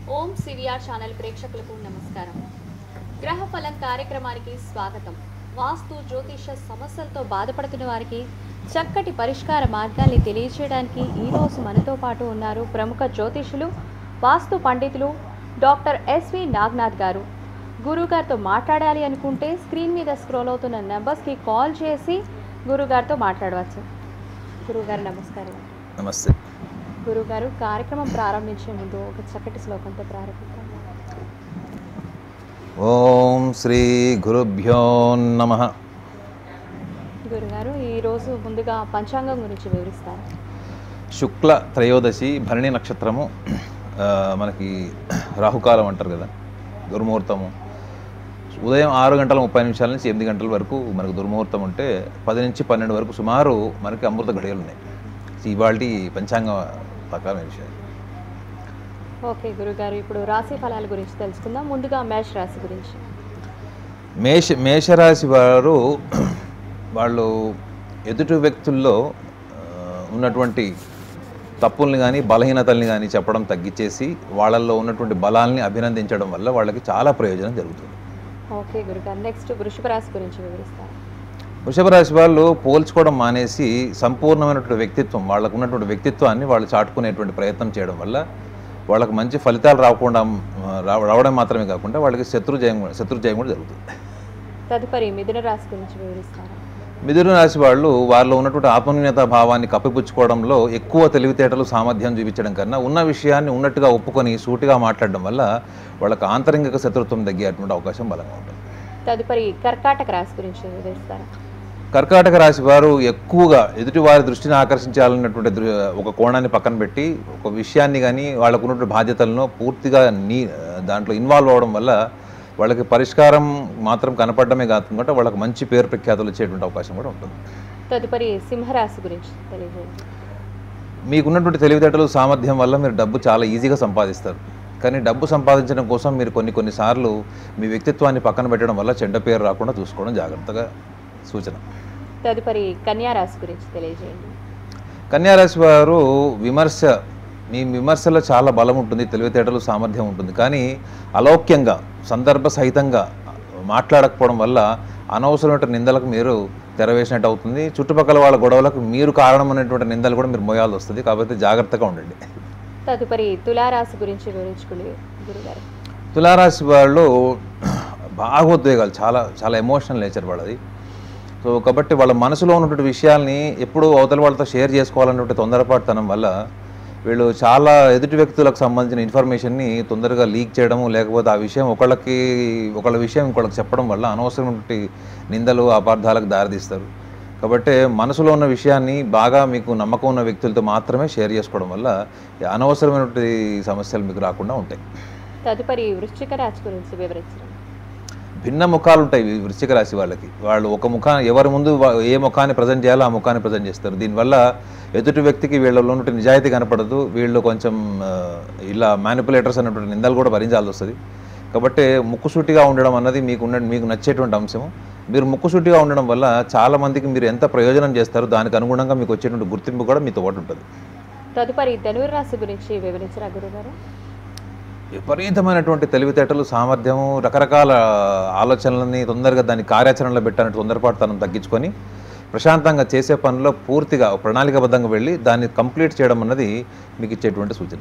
ఓం CVR channel ప్రేక్షకులకు నమస్కారం గ్రహ ఫలం కార్యక్రమానికి స్వాగతం వాస్తు జ్యోతిష సమస్యలతో బాధపడుతున్న వారికి చక్కటి పరిష్కార మార్గాల్ని తెలియజేయడానికి ఈరోజు మనతో పాటు ఉన్నారు ప్రముఖ జ్యోతిషులు వాస్తు పండితులు డాక్టర్ ఎస్వి నాగ్నాథ్ గారు గురుగారితో మాట్లాడాలి అనుకుంటే స్క్రీన్ మీద స్క్రోల్ అవుతున్న నెంబర్స్కి కాల్ చేసి గురుగారితో మాట్లాడవచ్చు గురుగారు నమస్కారం నమస్తే గురుగారు కార్యక్రమం ప్రారంభించే ముందు ఒక చక్కటి శ్లోకంతో ప్రారంభిద్దాం ఓం శ్రీ గురుభ్యో నమ గురుగారు ఈరోజు ముందుగా పంచాంగం గురించి వివరిస్తారు శుక్ల త్రయోదశి భరణి నక్షత్రము ఆ, మనకి రాహుకాలం అంటారు కదా దుర్ముహూర్తము ఉదయం ఆరు గంటల ముప్పై నిమిషాల నుంచి ఎనిమిది గంటల వరకు మనకు దుర్ముహూర్తం ఉంటే పది నుంచి పన్నెండు వరకు సుమారు మనకి అమృత ఘడియలు ఉన్నాయి ఇవాళ పంచాంగ ప్రకారం విషయం ఓకే గురుగారు ఇప్పుడు రాశి ఫలాల గురించి తెలుసుకుందాం ముందుగా మేష రాశి గురించి మేష మేషరాశి వారు వాళ్ళు ఎదుటి వ్యక్తుల్లో ఆ, ఉన్నటువంటి తప్పుల్ని కానీ బలహీనతల్ని కానీ చెప్పడం తగ్గించేసి వాళ్ళల్లో ఉన్నటువంటి బలాల్ని అభినందించడం వల్ల వాళ్ళకి చాలా ప్రయోజనం జరుగుతుంది ఓకే గురుగారు నెక్స్ట్ వృషభ రాశి గురించి వివరిస్తారు వృషభ రాశి వాళ్ళు పోల్చుకోవడం మానేసి సంపూర్ణమైనటువంటి వ్యక్తిత్వం వాళ్ళకు ఉన్నటువంటి వ్యక్తిత్వాన్ని వాళ్ళు చాటుకునేటువంటి ప్రయత్నం చేయడం వల్ల వాళ్ళకి మంచి ఫలితాలు రాకుండా ఆ, రావ- రావడం మాత్రమే కాకుండా వాళ్ళకి శత్రు జయం కూడా- శత్రు జయం కూడా జరుగుతుంది తదుపరి మిథున రాశి గురించి వివరిస్తారు మిథున రాశి వాళ్ళు వారిలో ఉన్నటువంటి ఆత్మన్యూనత భావాన్ని కప్పిపుచ్చుకోవడంలో ఎక్కువ తెలివితేటలు సామర్థ్యం చూపించడం కన్నా ఉన్న విషయాన్ని ఉన్నట్టుగా ఒప్పుకొని సూటిగా మాట్లాడడం వల్ల వాళ్ళకి ఆంతరంగిక శత్రుత్వం తగ్గేటువంటి అవకాశం బలంగా ఉంటుంది తదుపరి కర్కాటక రాశి గురించి వివరిస్తారు కర్కాటక రాశి వారు ఎక్కువగా ఎదుటి వారి దృష్టిని ఆకర్షించాలన్నటువంటి దృ- ఒక కోణాన్ని పక్కన పెట్టి ఒక విషయాన్ని కానీ వాళ్ళకు ఉన్నటువంటి బాధ్యతలను పూర్తిగా నీ దాంట్లో ఇన్వాల్వ్ అవ్వడం వల్ల వాళ్ళకి పరిష్కారం మాత్రం కనపడమే కాకుండా వాళ్ళకి మంచి పేరు ప్రఖ్యాతులు వచ్చేటువంటి అవకాశం కూడా ఉంటుంది తదుపరి సింహరాశి గురించి తెలియజేయండి మీకున్నటువంటి తెలివితేటలు సామర్థ్యం వల్ల మీరు డబ్బు చాలా ఈజీగా సంపాదిస్తారు కానీ డబ్బు సంపాదించడం కోసం మీరు కొన్ని కొన్నిసార్లు మీ వ్యక్తిత్వాన్ని పక్కన పెట్టడం వల్ల చెడ్డ పేరు రాకుండా చూసుకోవడం జాగ్రత్తగా సూచన తదుపరి కన్యా రాశి గురించి తెలియజేయండి కన్యారాశి వారు విమర్శ మీ విమర్శలో చాలా బలం ఉంటుంది తెలివితేటలు సామర్థ్యం ఉంటుంది కానీ అలౌక్యంగా సందర్భ సహితంగా మాట్లాడకపోవడం వల్ల అనవసరమైన నిందలకు మీరు తెరవేసినట్టు అవుతుంది చుట్టుపక్కల వాళ్ళ గొడవలకు మీరు కారణమైనటువంటి నిందలు కూడా మీరు మోయాల్సి వస్తుంది కాబట్టి జాగ్రత్తగా ఉండండి తదుపరి తులారాశి గురించి వివరించుకుని గురుగారు తులారాశి వాళ్ళు భావోద్వేగాలు చాలా చాలా ఎమోషనల్ నేచర్ వాళ్ళది సో కాబట్టి వాళ్ళ మనసులో ఉన్నటువంటి విషయాల్ని ఎప్పుడూ అవతల వాళ్ళతో షేర్ చేసుకోవాలన్నటువంటి తొందరపాటుతనం వల్ల వీళ్ళు చాలా ఎదుటి వ్యక్తులకు సంబంధించిన ఇన్ఫర్మేషన్ని తొందరగా లీక్ చేయడము లేకపోతే ఆ విషయం ఒకళ్ళకి ఒకళ్ళ విషయం ఇంకొకళ్ళకి చెప్పడం వల్ల అనవసరమైనటువంటి నిందలు అపార్థాలకు దారితీస్తారు కాబట్టి మనసులో ఉన్న విషయాన్ని బాగా మీకు నమ్మకం ఉన్న వ్యక్తులతో మాత్రమే షేర్ చేసుకోవడం వల్ల ఈ అనవసరమైనటువంటి సమస్యలు మీకు రాకుండా ఉంటాయి తదుపరి వృశ్చిక రాశి గురించి వివరించండి భిన్న ముఖాలు ఉంటాయి ఈ వృశ్చిక రాశి వాళ్ళకి వాళ్ళు ఒక ముఖాన్ని ఎవరి ముందు వా- ఏ ముఖాన్ని ప్రజెంట్ చేయాలో ఆ ముఖాన్ని ప్రజెంట్ చేస్తారు దీనివల్ల ఎదుటి వ్యక్తికి వీళ్ళలో ఉన్నటువంటి నిజాయితీ కనపడదు వీళ్ళు కొంచెం ఆ, ఇలా మ్యానిపులేటర్స్ అన్నటువంటి నిందలు కూడా భరించాల్సి వస్తుంది కాబట్టి ముక్కుసూటిగా ఉండడం అన్నది మీకు ఉన్న మీకు నచ్చేటువంటి అంశము మీరు ముక్కుసూటిగా ఉండడం వల్ల చాలా మందికి మీరు ఎంత ప్రయోజనం చేస్తారో దానికి అనుగుణంగా మీకు వచ్చేటువంటి గుర్తింపు కూడా మీతో పాటు ఉంటుంది తదుపరి ధనుర్ రాశి గురించి వివరించరా గురుగారు విపరీతమైనటువంటి తెలివితేటలు సామర్థ్యము రకరకాల ఆలోచనలని తొందరగా దాన్ని కార్యాచరణలో పెట్టాలంటే తొందరపాటుతనం తగ్గించుకొని ప్రశాంతంగా చేసే పనిలో పూర్తిగా ప్రణాళికాబద్ధంగా వెళ్ళి దాన్ని కంప్లీట్ చేయడం అన్నది మీకు ఇచ్చేటువంటి సూచన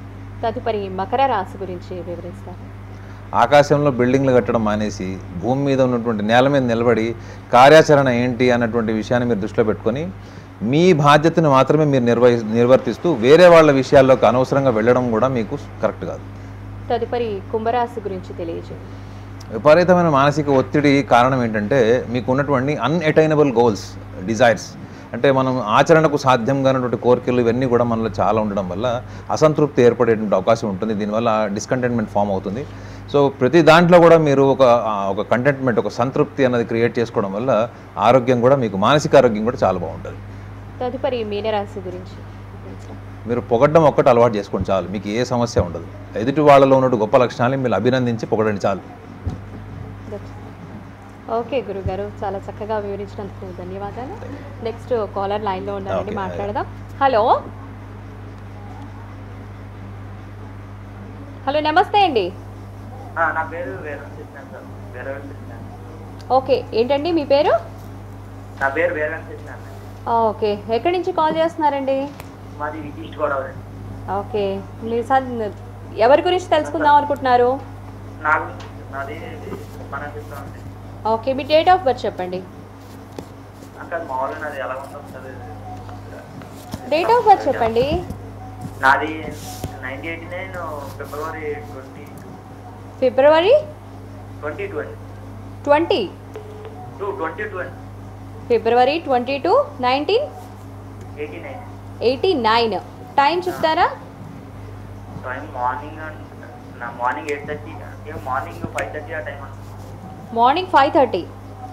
తదుపరి మకర రాశి గురించి వివరిస్తారు ఆకాశంలో బిల్డింగ్లు కట్టడం మానేసి భూమి మీద ఉన్నటువంటి నేల మీద నిలబడి కార్యాచరణ ఏంటి అన్నటువంటి విషయాన్ని మీరు దృష్టిలో పెట్టుకొని మీ బాధ్యతను మాత్రమే మీరు నిర్వహి నిర్వర్తిస్తూ వేరే వాళ్ళ విషయాల్లోకి అనవసరంగా వెళ్ళడం కూడా మీకు కరెక్ట్ కాదు తదుపరి కుంభరాశి గురించి తెలియజేయండి విపరీతమైన మానసిక ఒత్తిడి కారణం ఏంటంటే మీకు ఉన్నటువంటి అన్అటైనబుల్ గోల్స్ డిజైర్స్ అంటే మనం ఆచరణకు సాధ్యం కానటువంటి కోరికలు ఇవన్నీ కూడా మనలో చాలా ఉండడం వల్ల అసంతృప్తి ఏర్పడేటువంటి అవకాశం ఉంటుంది దీనివల్ల డిస్కంటెంట్మెంట్ ఫామ్ అవుతుంది సో ప్రతి దాంట్లో కూడా మీరు ఒక ఆ, ఒక కంటెంట్మెంట్ ఒక సంతృప్తి అన్నది క్రియేట్ చేసుకోవడం వల్ల ఆరోగ్యం కూడా మీకు మానసిక ఆరోగ్యం కూడా చాలా బాగుంటుంది తదుపరి మీనరాశి గురించి వివరించరా? మీరు పొగడ్డం ఒక్కటి అలవాటు చేసుకోండి చాలు మీకు ఏ సమస్య ఉండదు ఎదుటి వాళ్ళలో ఉన్న గొప్ప లక్షణాలని మీరు అభినందించి పొగడండి చాలు ఓకే గురుగారు చాలా చక్కగా వివరించినందుకు ధన్యవాదాలు నెక్స్ట్ కాలర్ లైన్లో ఉన్నారండి Okay. మాట్లాడదాం హలో హలో నమస్తే అండి ఆ, నా పేరు వేరే కృష్ణ సార్ వేరే కృష్ణ ఓకే ఏంటండి మీ పేరు నా పేరు వేరే కృష్ణ ఆ, ఓకే ఎక్కడి నుంచి కాల్ చేస్తున్నారండి మాది ఈస్ట్ గోదావరి ఓకే మీ సన్ ఎవరి గురించి తెలుసుకుందాం అనుకుంటున్నారు నా గురించి నాది మన చెప్తామండి ఓకే మీ డేట్ ఆఫ్ బర్త్ చెప్పండి అక్కడ మామూలుగా నాది ఎలా ఉందో ఒకసారి డేట్ ఆఫ్ బర్త్ చెప్పండి నాది ninety eighty nine February twenty February twenty twenty twenty two twenty twenty February twenty two nineteen eighty nine eighty nine time చెప్తారా టైం మార్నింగ్ నా morning eight thirty morning five thirty ఆ time morning five thirty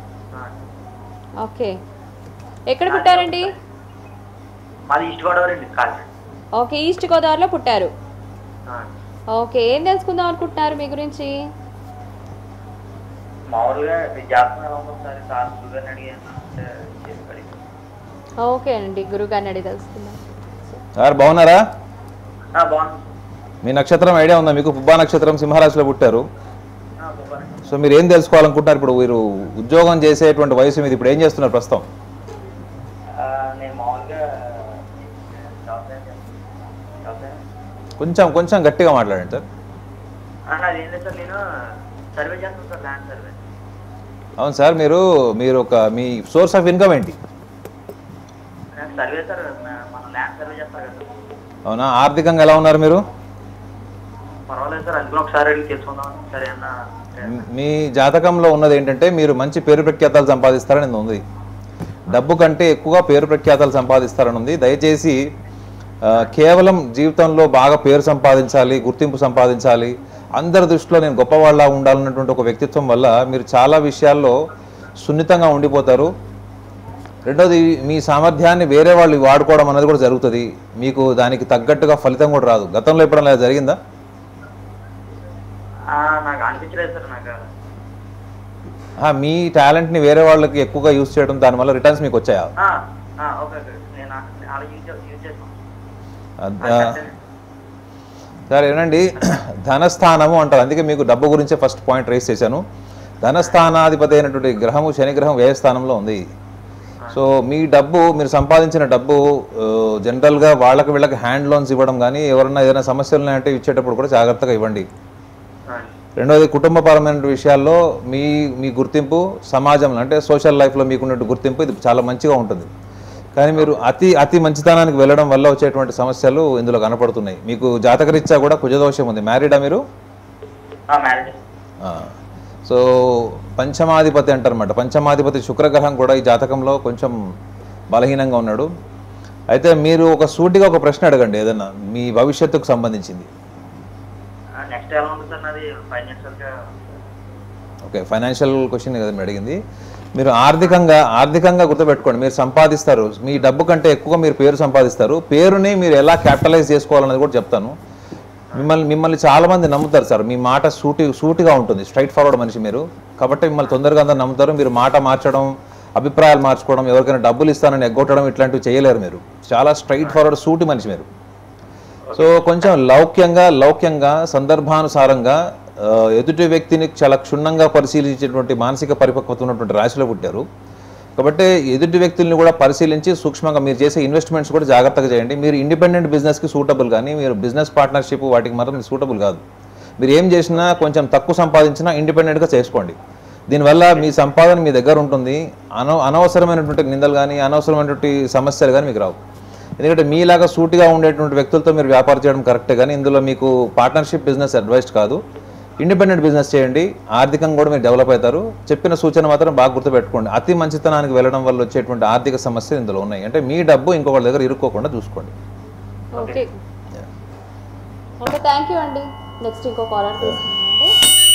okay ఎక్కడ పుట్టారండి మాది east Godavari అండి కాదు okay east గోదావరిలో పుట్టారు ఓకే ఏం తెలుసుకుందాం అనుకుంటున్నారు మీ గురించి మామూలుగా మీ జాతకం ఎలా ఉందో ఒకసారి సార్ షుగర్ అడిగాను అంటే చేసి అడిగాను. ఓకే అండి గురుగారిని అడిగి తెలుసుకుందాం సార్ బాగున్నారా ఆ, బాగుంది మీ నక్షత్రం ఐడియా ఉందా మీకు పుబ్బా నక్షత్రం సింహరాశిలో పుట్టారు ఆ, బాగుంది సో మీరు ఏం తెలుసుకోవాలనుకుంటున్నారు ఇప్పుడు మీరు ఉద్యోగం చేసేటువంటి వయసు మీద ఇప్పుడు ఏం చేస్తున్నారు ప్రస్తుతం ఆ, నేను మామూలుగా వ్యవసాయం చేస్తాను. వ్యవసాయం కొంచెం కొంచెం గట్టిగా మాట్లాడండి సార్ ఆ, నాది ఏం లేదు సార్ నేను సర్వే చేస్తాను సార్ ల్యాండ్ సర్వే అవును సార్ మీరు మీరు ఒక మీ సోర్స్ ఆఫ్ ఇన్కమ్ ఏంటి నాకు సర్వే సార్ మన- మన ల్యాండ్ సర్వే చేస్తారు కదా అవునా ఆర్థికంగా ఎలా ఉన్నారు మీరు పర్వాలేదు సార్ అందుకని ఒకసారి అడిగి తెలుసుకుందాం సరే అన్న మీ జాతకంలో ఉన్నది ఏంటంటే మీరు మంచి పేరు ప్రఖ్యాతాలు సంపాదిస్తారని ఇది ఉంది డబ్బు కంటే ఎక్కువగా పేరు ప్రఖ్యాతాలు సంపాదిస్తారని ఉంది దయచేసి ఆ, కేవలం జీవితంలో బాగా పేరు సంపాదించాలి గుర్తింపు సంపాదించాలి అందరి దృష్టిలో నేను గొప్పవాళ్ళ ఉండాలన్నటువంటి ఒక వ్యక్తిత్వం వల్ల మీరు చాలా విషయాల్లో సున్నితంగా ఉండిపోతారు రెండోది మీ సామర్థ్యాన్ని వేరే వాళ్ళు వాడుకోవడం అనేది కూడా జరుగుతుంది మీకు దానికి తగ్గట్టుగా ఫలితం కూడా రాదు గతంలో ఎప్పుడైనా ఇలా జరిగిందా ఆ, నాకు అనిపించలేదు సార్ నాకు ఆ, మీ టాలెంట్ని వేరే వాళ్ళకి ఎక్కువగా యూజ్ చేయడం దానివల్ల రిటర్న్స్ మీకు వచ్చాయా ఆ, ఆ, ఓకే ఓకే నేను ఆ- అలా యూజ్ చే- యూజ్ చేస్తాను అద్- సార్ ఏనండి ధనస్థానము అంటారు అందుకే మీకు డబ్బు గురించే ఫస్ట్ పాయింట్ రేస్ చేశాను ధనస్థానాధిపతి అయినటువంటి గ్రహము శని గ్రహం వ్యయ స్థానంలో ఉంది సో మీ డబ్బు మీరు సంపాదించిన డబ్బు ఆ, జనరల్గా వాళ్ళకి వీళ్ళకి హ్యాండ్ లోన్స్ ఇవ్వడం కానీ ఎవరన్నా ఏదైనా సమస్యలు ఉన్నాయంటే ఇచ్చేటప్పుడు కూడా జాగ్రత్తగా ఇవ్వండి రెండోది కుటుంబపరమైన విషయాల్లో మీ మీ గుర్తింపు సమాజంలో అంటే సోషల్ లైఫ్లో మీకున్నట్టు గుర్తింపు ఇది చాలా మంచిగా ఉంటుంది కానీ మీరు అతి అతి మంచితనానికి వెళ్ళడం వల్ల వచ్చేటువంటి సమస్యలు ఇందులో కనపడుతున్నాయి మీకు జాతకరీత్యా కూడా కుజదోషం ఉంది మ్యారీడా మీరు మ్యారేజ్ ఆ. సో పంచమాధిపతి అంటారన్నమాట పంచమాధిపతి శుక్రగ్రహం కూడా ఈ జాతకంలో కొంచెం బలహీనంగా ఉన్నాడు అయితే మీరు ఒక సూటిగా ఒక ప్రశ్న అడగండి ఏదన్నా మీ భవిష్యత్తుకు సంబంధించింది నెక్స్ట్ ఎలా ఉంది సార్ నాది ఫైనాన్షియల్గా ఓకే ఫైనాన్షియల్ క్వశ్చన్ కదా మీరు అడిగింది మీరు ఆర్థికంగా ఆర్థికంగా గుర్తుపెట్టుకోండి మీరు సంపాదిస్తారు మీ డబ్బు కంటే ఎక్కువగా మీరు పేరు సంపాదిస్తారు పేరుని మీరు ఎలా క్యాపిటలైజ్ చేసుకోవాలన్నది కూడా చెప్తాను మిమ్మల్ని మిమ్మల్ని చాలా మంది నమ్ముతారు సార్ మీ మాట సూటి సూటిగా ఉంటుంది స్ట్రైట్ ఫార్వర్డ్ మనిషి మీరు కాబట్టి మిమ్మల్ని తొందరగా అందరూ నమ్ముతారు మీరు మాట మార్చడం అభిప్రాయాలు మార్చుకోవడం ఎవరికైనా డబ్బులు ఇస్తానని ఎగ్గొట్టడం ఇట్లాంటివి చేయలేరు మీరు చాలా స్ట్రైట్ ఫార్వర్డ్ సూటి మనిషి మీరు సో కొంచెం లౌక్యంగా లౌక్యంగా సందర్భానుసారంగా ఆ, ఎదుటి వ్యక్తిని చాలా క్షుణ్ణంగా పరిశీలించేటువంటి మానసిక పరిపక్వత ఉన్నటువంటి రాశిలో పుట్టారు కాబట్టి ఎదుటి వ్యక్తుల్ని కూడా పరిశీలించి సూక్ష్మంగా మీరు చేసే ఇన్వెస్ట్మెంట్స్ కూడా జాగ్రత్తగా చేయండి మీరు ఇండిపెండెంట్ బిజినెస్కి సూటబుల్ కానీ మీరు బిజినెస్ పార్ట్నర్షిప్ వాటికి మాత్రం సూటబుల్ కాదు మీరు ఏం చేసినా కొంచెం తక్కువ సంపాదించినా ఇండిపెండెంట్గా చేసుకోండి దీనివల్ల మీ సంపాదన మీ దగ్గర ఉంటుంది అన అనవసరమైనటువంటి నిందలు కానీ అనవసరమైనటువంటి సమస్యలు కానీ మీకు రావు ఎందుకంటే మీలాగా సూటిగా ఉండేటువంటి వ్యక్తులతో మీరు వ్యాపారం చేయడం కరెక్టే కానీ ఇందులో మీకు పార్ట్నర్షిప్ బిజినెస్ అడ్వైస్ కాదు ఇండిపెండెంట్ బిజినెస్ చేయండి ఆర్థికంగా కూడా మీరు డెవలప్ అవుతారు చెప్పిన సూచన మాత్రం బాగా గుర్తుపెట్టుకోండి అతి మంచితనానికి వెళ్ళడం వల్ల వచ్చేటువంటి ఆర్థిక సమస్యలు ఇందులో ఉన్నాయి అంటే మీ డబ్బు ఇంకొకరి దగ్గర ఇరుక్కోకుండా చూసుకోండి ఓకే ఓకే థ్యాంక్ యూ అండి నెక్స్ట్ ఇంకో కాలర్ తీసుకుందామండి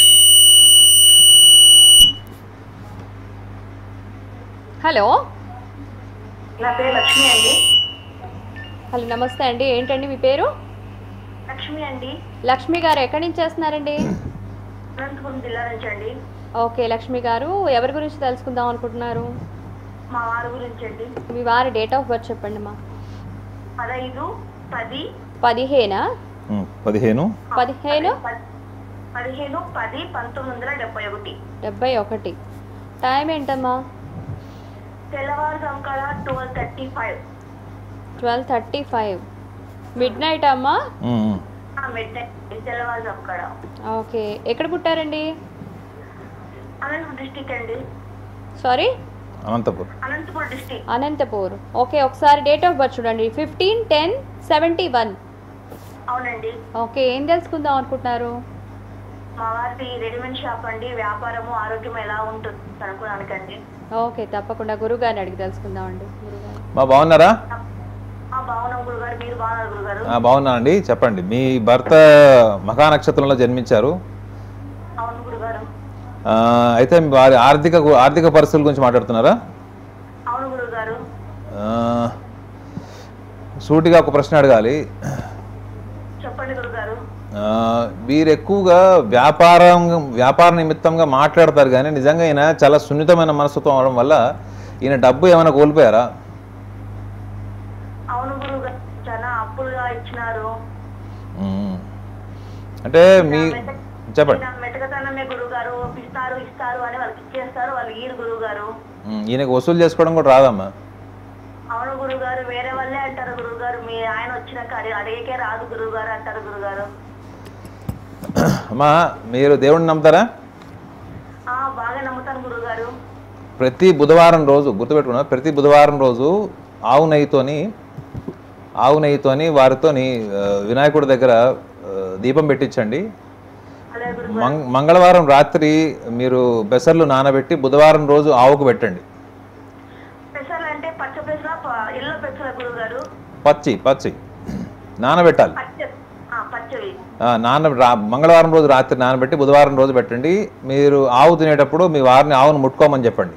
హలో నా పేరు లక్ష్మి అండి హలో నమస్తే అండి ఏంటండి మీ పేరు లక్ష్మి అండి లక్ష్మి గారు ఎక్కడి నుంచి చేస్తున్నారండి అనంతపురం జిల్లా నుంచి అండి ఓకే లక్ష్మి గారు ఎవరి గురించి తెలుసుకుందాం అనుకుంటున్నారు మా వారి గురించి అండి మీ వారి డేట్ ఆఫ్ బర్త్ చెప్పండి మా పదహైదు పది పదిహేనా ఉమ్, పదిహేను పదిహేను ప- పదిహేను పది పంతొమ్మిది వందల డెబ్బై ఒకటి డెబ్బై ఒకటి టైం ఏంటమ్మా తెల్లవారుజాము కాడ twelve thirty five twelve thirty five midnight అమ్మా ఉమ్, ఉమ్. మిడ్ నైట్ తెల్లవారుజాము కాడ ఓకే ఎక్కడ పుట్టారండి అనంతపురం డిస్టిక్ అండి sorry Anantapur Anantapuram district Anantapur okay ఒకసారి డేట్ ఆఫ్ బర్త్ చూడండి ఫిఫ్టీన్ టెన్ సెవెంటీ వన్ అవునండి ఓకే ఏం తెలుసుకుందాం అనుకుంటున్నారు మా వారిది రెడీమేడ్ షాప్ అండి వ్యాపారము ఆరోగ్యం ఎలా ఉంటుంది అనుకోడానికండి ఓకే తప్పకుండా గురుగారిని అడిగి తెలుసుకుందామండి గురుగారు మా బాగున్నారా ఆ బాగున్నాం గురుగారు మీరు బాగున్నారు గురుగారు ఆ, బాగున్నానండి చెప్పండి మీ భర్త మఖా నక్షత్రంలో జన్మించారు అవును గురుగారు ఆ, అయితే వారి ఆర్థిక గు- ఆర్థిక పరిస్థితుల గురించి మాట్లాడుతున్నారా అవును గురుగారు ఆ, సూటిగా ఒక ప్రశ్న అడగాలి చెప్పండి గురుగారు ఆ, వీరు ఎక్కువగా వ్యాపారం వ్యాపార నిమిత్తంగా మాట్లాడతారు కానీ నిజంగా ఈయన చాలా సున్నితమైన మనస్తత్వం అవడం వల్ల ఈయన డబ్బు ఏమైనా కోల్పోయారా అవును గురుగారు చాలా అప్పులుగా ఇచ్చినారు ఉమ్. అంటే మీ చెప్పండి ఈయన మెతకతనమే గురుగారు ఇస్తారు ఇస్తారు అని వాళ్ళకి ఇచ్చేస్తారు వాళ్ళు ఈరు గురుగారు ఉమ్, ఈయనకి వసూలు చేసుకోవడం కూడా రాదమ్మా అవును గురుగారు వేరే వాళ్ళే అంటారు గురుగారు మీ ఆయన వచ్చినాక అడి అడిగేకే రాదు గురుగారు అంటారు గురుగారు అమ్మా మీరు దేవుడిని నమ్ముతారా ఆ బాగా నమ్ముతాను గురుగారు ప్రతి బుధవారం రోజు గుర్తుపెట్టుకున్నా ప్రతి బుధవారం రోజు ఆవు నెయ్యితోని ఆవు నెయ్యితోని వారితోని ఆ, వినాయకుడి దగ్గర ఆ, దీపం పెట్టించండి అలాగే గురు మంగ మంగళవారం రాత్రి మీరు బెసర్లు నానబెట్టి బుధవారం రోజు ఆవుకు పెట్టండి పెసలు అంటే పచ్చ పెసల ఎల్లో పెసల గురుగారు పచ్చి పచ్చి నానబెట్టాలి పచ్చ ఆ, పచ్చవి ఆ, నాన రా- మంగళవారం రోజు రాత్రి నానబెట్టి బుధవారం రోజు పెట్టండి మీరు ఆవు తినేటప్పుడు మీ వారిని ఆవును ముట్టుకోమని చెప్పండి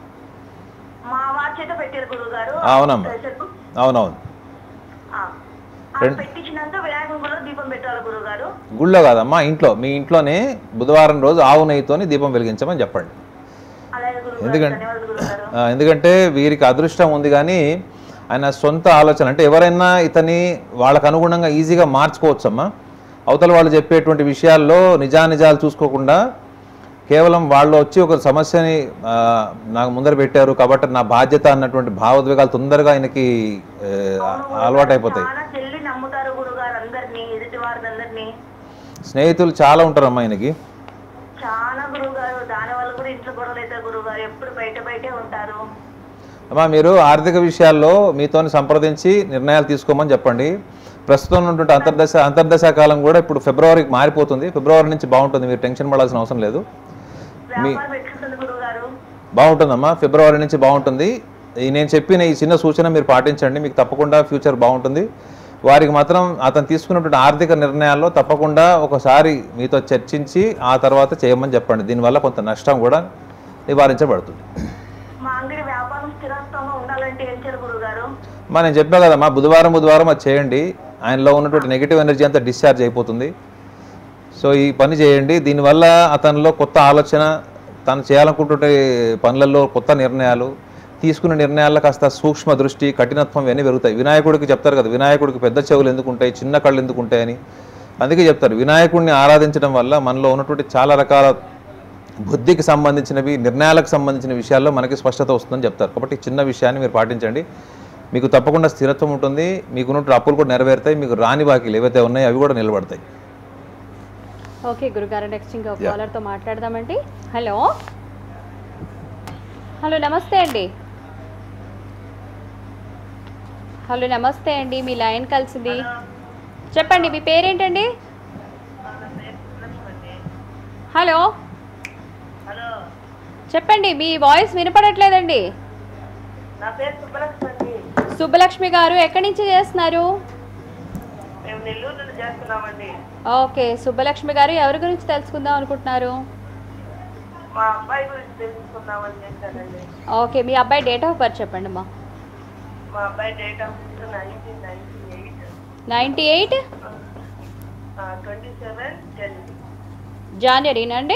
మా వారి చేత పెట్టారు గురుగారు అవునమ్మా. పెసలు. అవునవును ఆ. ఆ, రెండు- పెట్టించినాక వినాయకుడి గుడిలో దీపం పెట్టాలి గురుగారు గుళ్ళో కాదమ్మా ఇంట్లో మీ ఇంట్లోనే బుధవారం రోజు ఆవు నెయ్యితోని దీపం వెలిగించమని చెప్పండి అలాగే గురుగారు ఎందుకంటే- ధన్యవాదాలు గురుగారు ఆ, ఎందుకంటే వీరికి అదృష్టం ఉంది కానీ ఆయన సొంత ఆలోచన అంటే ఎవరైనా ఇతని వాళ్ళకు అనుగుణంగా ఈజీగా మార్చుకోవచ్చమ్మా అవతల వాళ్ళు చెప్పేటువంటి విషయాల్లో నిజానిజాలు చూసుకోకుండా కేవలం వాళ్ళు వచ్చి ఒక సమస్యని ఆ, నాకు ముందర పెట్టారు కాబట్టి నా బాధ్యత అన్నటువంటి భావోద్వేగాలు తొందరగా ఆయనకి అలవాటు అయిపోతాయి చాలా చెల్లి నమ్ముతారు గురుగారు అందరినీ ఎదుటి వారిని అందరినీ స్నేహితులు చాలా ఉంటారమ్మా ఆయనకి చాలా గురుగారు దాని వల్ల కూడా ఇంట్లో గొడవలు అవుతారు గురుగారు ఎప్పుడు బయట బయటే ఉంటారు అమ్మా మీరు ఆర్థిక విషయాల్లో మీతోని సంప్రదించి నిర్ణయాలు తీసుకోమని చెప్పండి ప్రస్తుతం ఉన్నటువంటి అంతర్దశ అంతర్దశ కాలం కూడా ఇప్పుడు ఫిబ్రవరికి మారిపోతుంది ఫిబ్రవరి నుంచి బాగుంటుంది మీరు టెన్షన్ పడాల్సిన అవసరం లేదు వ్యాపారం ఎట్లుంటుంది గురుగారు బాగుంటుందమ్మా ఫిబ్రవరి నుంచి బాగుంటుంది ఈ నేను చెప్పిన ఈ చిన్న సూచన మీరు పాటించండి మీకు తప్పకుండా ఫ్యూచర్ బాగుంటుంది వారికి మాత్రం అతను తీసుకున్నటువంటి ఆర్థిక నిర్ణయాల్లో తప్పకుండా ఒకసారి మీతో చర్చించి ఆ తర్వాత చేయమని చెప్పండి దీనివల్ల కొంత నష్టం కూడా నివారించబడుతుంది మా అంగడి వ్యాపారం స్థిరత్వంగా ఉండాలంటే ఏం చేయాలి గురుగారు మా నేను చెప్పా కదమ్మా బుధవారం బుధవారం అది చేయండి ఆయనలో ఉన్నటువంటి నెగిటివ్ ఎనర్జీ అంతా డిశ్చార్జ్ అయిపోతుంది సో ఈ పని చేయండి దీనివల్ల అతనిలో కొత్త ఆలోచన తను చేయాలనుకుంటుంటే పనులలో కొత్త నిర్ణయాలు తీసుకున్న నిర్ణయాల్లో కాస్త సూక్ష్మ దృష్టి కఠినత్వం ఇవన్నీ పెరుగుతాయి వినాయకుడికి చెప్తారు కదా వినాయకుడికి పెద్ద చెవులు ఎందుకు ఉంటాయి చిన్న కళ్ళు ఎందుకు ఉంటాయని అందుకే చెప్తారు వినాయకుడిని ఆరాధించడం వల్ల మనలో ఉన్నటువంటి చాలా రకాల బుద్ధికి సంబంధించినవి నిర్ణయాలకు సంబంధించిన విషయాల్లో మనకి స్పష్టత వస్తుందని చెప్తారు కాబట్టి ఈ చిన్న విషయాన్ని మీరు పాటించండి మీకు తప్పకుండా స్థిరత్వం ఉంటుంది మీకు ఉన్నటువంటి అప్పులు కూడా నెరవేరుతాయి మీకు రాని బాకీలు ఏవైతే ఉన్నాయో అవి కూడా నిలబడతాయి ఓకే గురుగారు నెక్స్ట్ ఇంకో కాలర్తో మాట్లాడదామండి హలో హలో నమస్తే అండి హలో నమస్తే అండి మీ లైన్ కలిసింది చెప్పండి మీ పేరేంటండి హలో హలో చెప్పండి మీ వాయిస్ వినపడట్లేదండి నా పేరు సుబ్బలక్ష్మి అండి సుబ్బలక్ష్మి గారు ఎక్కడి నుంచి చేస్తున్నారు మేము నెల్లూరు నుండి చేస్తున్నామండి ఓకే సుబ్బలక్ష్మి గారు ఎవరి గురించి తెలుసుకుందాం అనుకుంటున్నారు మా అబ్బాయి గురించి తెలుసుకుందామని చేశానండి ఓకే మీ అబ్బాయి డేట్ ఆఫ్ బర్త్ చెప్పండి అమ్మా మా అబ్బాయి date of birth nineteen ninety eight ninety eight twenty seven ten జనవరినండి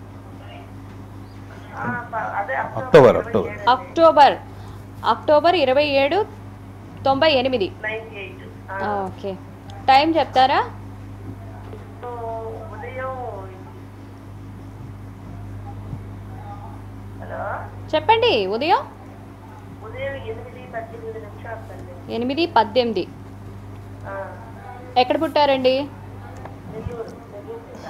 అదే అక్టోబర్ అక్టోబర్ అక్టోబర్ అక్టోబర్ ఇరవై ఏడు తొంభై ఎనిమిది నైన్టీ ఎయిట్ ఓకే టైం చెప్తారా హలో చెప్పండి ఉదయం ఉదయం ఎనిమిది పద్దెనిమిది నిమిషాలు తల్లి ఎనిమిది పద్దెనిమిది ఆ, ఎక్కడ పుట్టారండి నెల్లూరు నెల్లూరు జిల్లా.